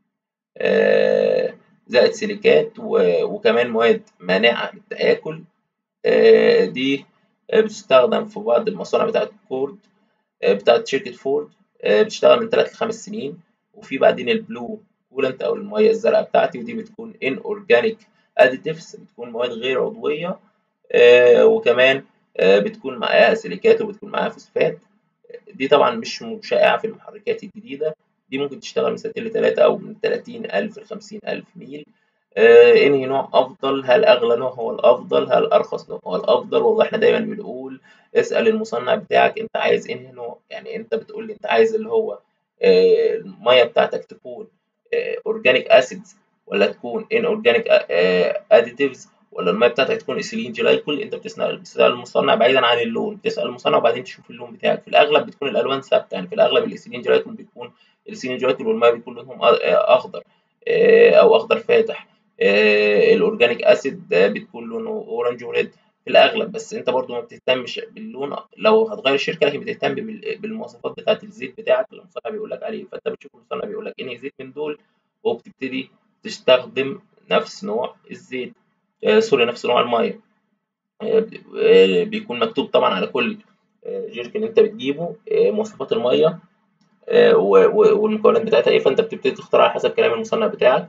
زائد سيليكات وكمان مواد مانعه للتآكل دي بتستخدم في بعض المصانع بتاعت كورد بتاعت شركة فورد بتشتغل من 3 ل 5 سنين وفي بعدين البلو كولنت أو المية الزرقاء بتاعتي ودي بتكون ان اورجانيك اديتيفز بتكون مواد غير عضوية وكمان بتكون معاها سيليكات وبتكون معاها فوسفات دي طبعا مش شائعة في المحركات الجديدة دي ممكن تشتغل من سنتين لتلاتة أو من 30000 ل 50000 ميل آه انهي نوع افضل هل اغلى نوع هو الافضل هل ارخص نوع هو الافضل والله احنا دايما بنقول اسال المصنع بتاعك انت عايز انهي نوع يعني انت بتقول لي انت عايز اللي هو آه الميه بتاعتك تكون اورجانيك آه اسيدز ولا تكون ان اورجانيك اديتيفز ولا الميه بتاعتك تكون ايثيلين جلايكول انت بتسال بتسال المصنع بعيدا عن اللون بتسال المصنع وبعدين تشوف اللون بتاعك في الاغلب بتكون الالوان ثابته يعني في الاغلب الايثيلين جلايكول بيكون الايثيلين جلايكول والميه بيكون لونهم اخضر او اخضر فاتح الاورجانيك اسيد بتكون لونه اورنج وريد في الاغلب بس انت برضو ما بتهتمش باللون لو هتغير الشركه لكن بتهتم بالمواصفات بتاعه الزيت بتاعك اللي المصنع بيقول لك عليه فانت بتشوف المصنع بيقول لك انهي زيت من دول وبتبتدي تستخدم نفس نوع الزيت آه سوري نفس نوع الميه آه بيكون مكتوب طبعا على كل آه جيركن انت بتجيبه مواصفات الميه والمكونات بتاعتها ايه فانت بتبتدي تختار على حسب كلام المصنع بتاعك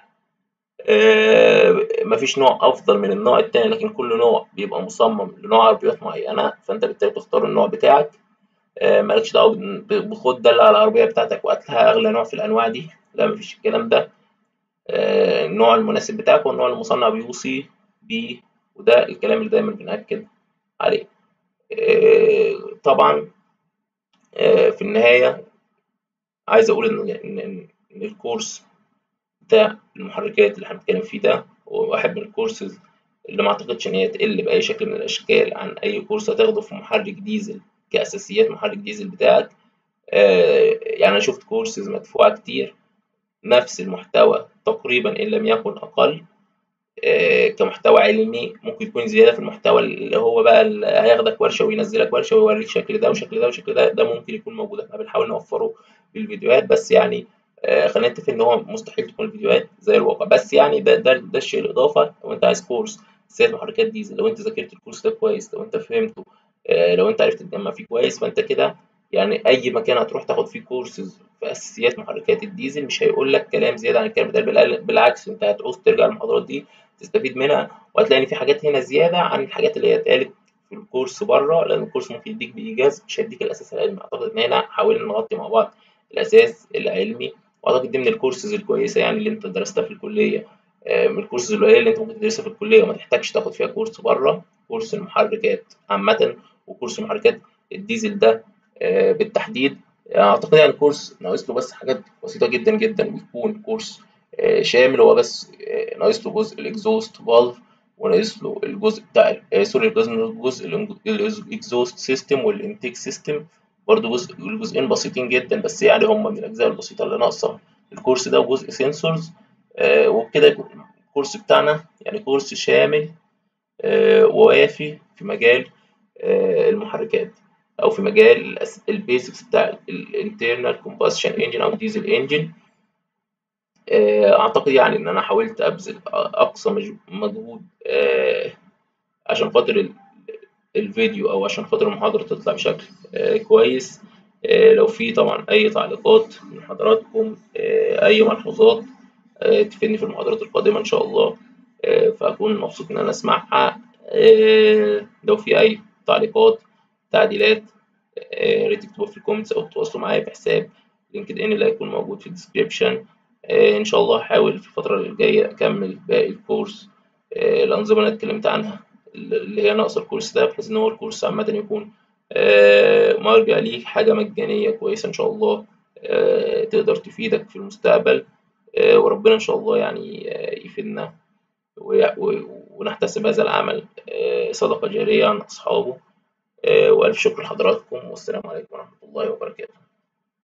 مفيش نوع افضل من النوع التاني لكن كل نوع بيبقى مصمم لنوع عربيات معينه فانت بالتالي بتختار النوع بتاعك مالكش دعوه بخد دل على العربيه بتاعتك وقتها اغلى نوع في الانواع دي لا مفيش الكلام ده النوع المناسب بتاعك والنوع المصنع بيوصي بيه وده الكلام اللي دايما بنأكد عليه طبعا في النهايه عايز اقول ان ان الكورس بتاع المحركات اللي احنا بنتكلم فيه ده هو واحد من الكورسز اللي ما اعتقدش ان هي تقل باي شكل من الاشكال عن اي كورس هتاخده في محرك ديزل كاساسيات محرك ديزل بتاعك آه يعني انا شفت كورسز مدفوعه كتير نفس المحتوى تقريبا ان لم يكن اقل آه كمحتوى علمي ممكن يكون زياده في المحتوى اللي هو بقى اللي هياخدك ورشه وينزلك ورشه ويوريك شكل ده وشكل ده وشكل ده ده ممكن يكون موجود احنا بنحاول نوفره في الفيديوهات بس يعني آه خلينا نتفق ان هو مستحيل تكون الفيديوهات زي الواقع بس يعني ده ده ده الشيء الاضافه لو انت عايز كورس سير محركات ديزل لو انت ذاكرت الكورس ده كويس لو انت فهمته آه لو انت عرفت تجمع فيه كويس فانت كده يعني اي مكان هتروح تاخد فيه كورسز في اساسيات محركات الديزل مش هيقول لك كلام زياده عن الكلام ده بالعكس انت هتعوز ترجع المحاضرات دي تستفيد منها وهتلاقي ان في حاجات هنا زياده عن الحاجات اللي هي اتقالت في الكورس بره لان الكورس ممكن يديك بايجاز مش هيديك الاساس العلمي اعتقد ان هنا حاولنا نغطي مع بعض الاساس العلمي واعتقد دي من الكورسز الكويسه يعني اللي انت درستها في الكليه من الكورسز القليله اللي انت ممكن تدرسها في الكليه وما تحتاجش تاخد فيها كورس بره كورس المحركات عامه وكورس محركات الديزل ده بالتحديد اعتقد يعني الكورس ناقص له بس حاجات بسيطه جدا جدا ويكون كورس شامل هو بس ناقص له جزء الاكزوست فالف وناقص له الجزء بتاع سوري الجزء الاكزوست سيستم والانتيك سيستم برضه جزء الجزئين بسيطين جدا بس يعني هم من الاجزاء البسيطه اللي ناقصه الكورس ده وجزء سنسورز آه وبكده يكون الكورس بتاعنا يعني كورس شامل آه ووافي في مجال آه المحركات او في مجال البيزكس بتاع الانترنال كومباشن انجن او ديزل انجن اعتقد يعني ان انا حاولت ابذل اقصى مجهود عشان خاطر الفيديو او عشان خاطر المحاضره تطلع بشكل كويس لو في طبعا اي تعليقات من حضراتكم اي ملحوظات تفيدني في المحاضرات القادمه ان شاء الله فاكون مبسوط ان انا اسمعها لو في اي تعليقات تعديلات يا ريت تكتبوا في الكومنتس او تتواصلوا معايا في حساب لينكد ان اللي هيكون موجود في الديسكريبشن ان شاء الله هحاول في الفتره الجايه اكمل باقي الكورس الانظمه اللي اتكلمت عنها اللي هي ناقصه الكورس ده بحيث ان هو الكورس عامه يكون مرجع ليك حاجه مجانيه كويسه ان شاء الله تقدر تفيدك في المستقبل وربنا ان شاء الله يعني يفيدنا ونحتسب هذا العمل صدقه جاريه عن اصحابه والف شكر لحضراتكم والسلام عليكم ورحمه الله وبركاته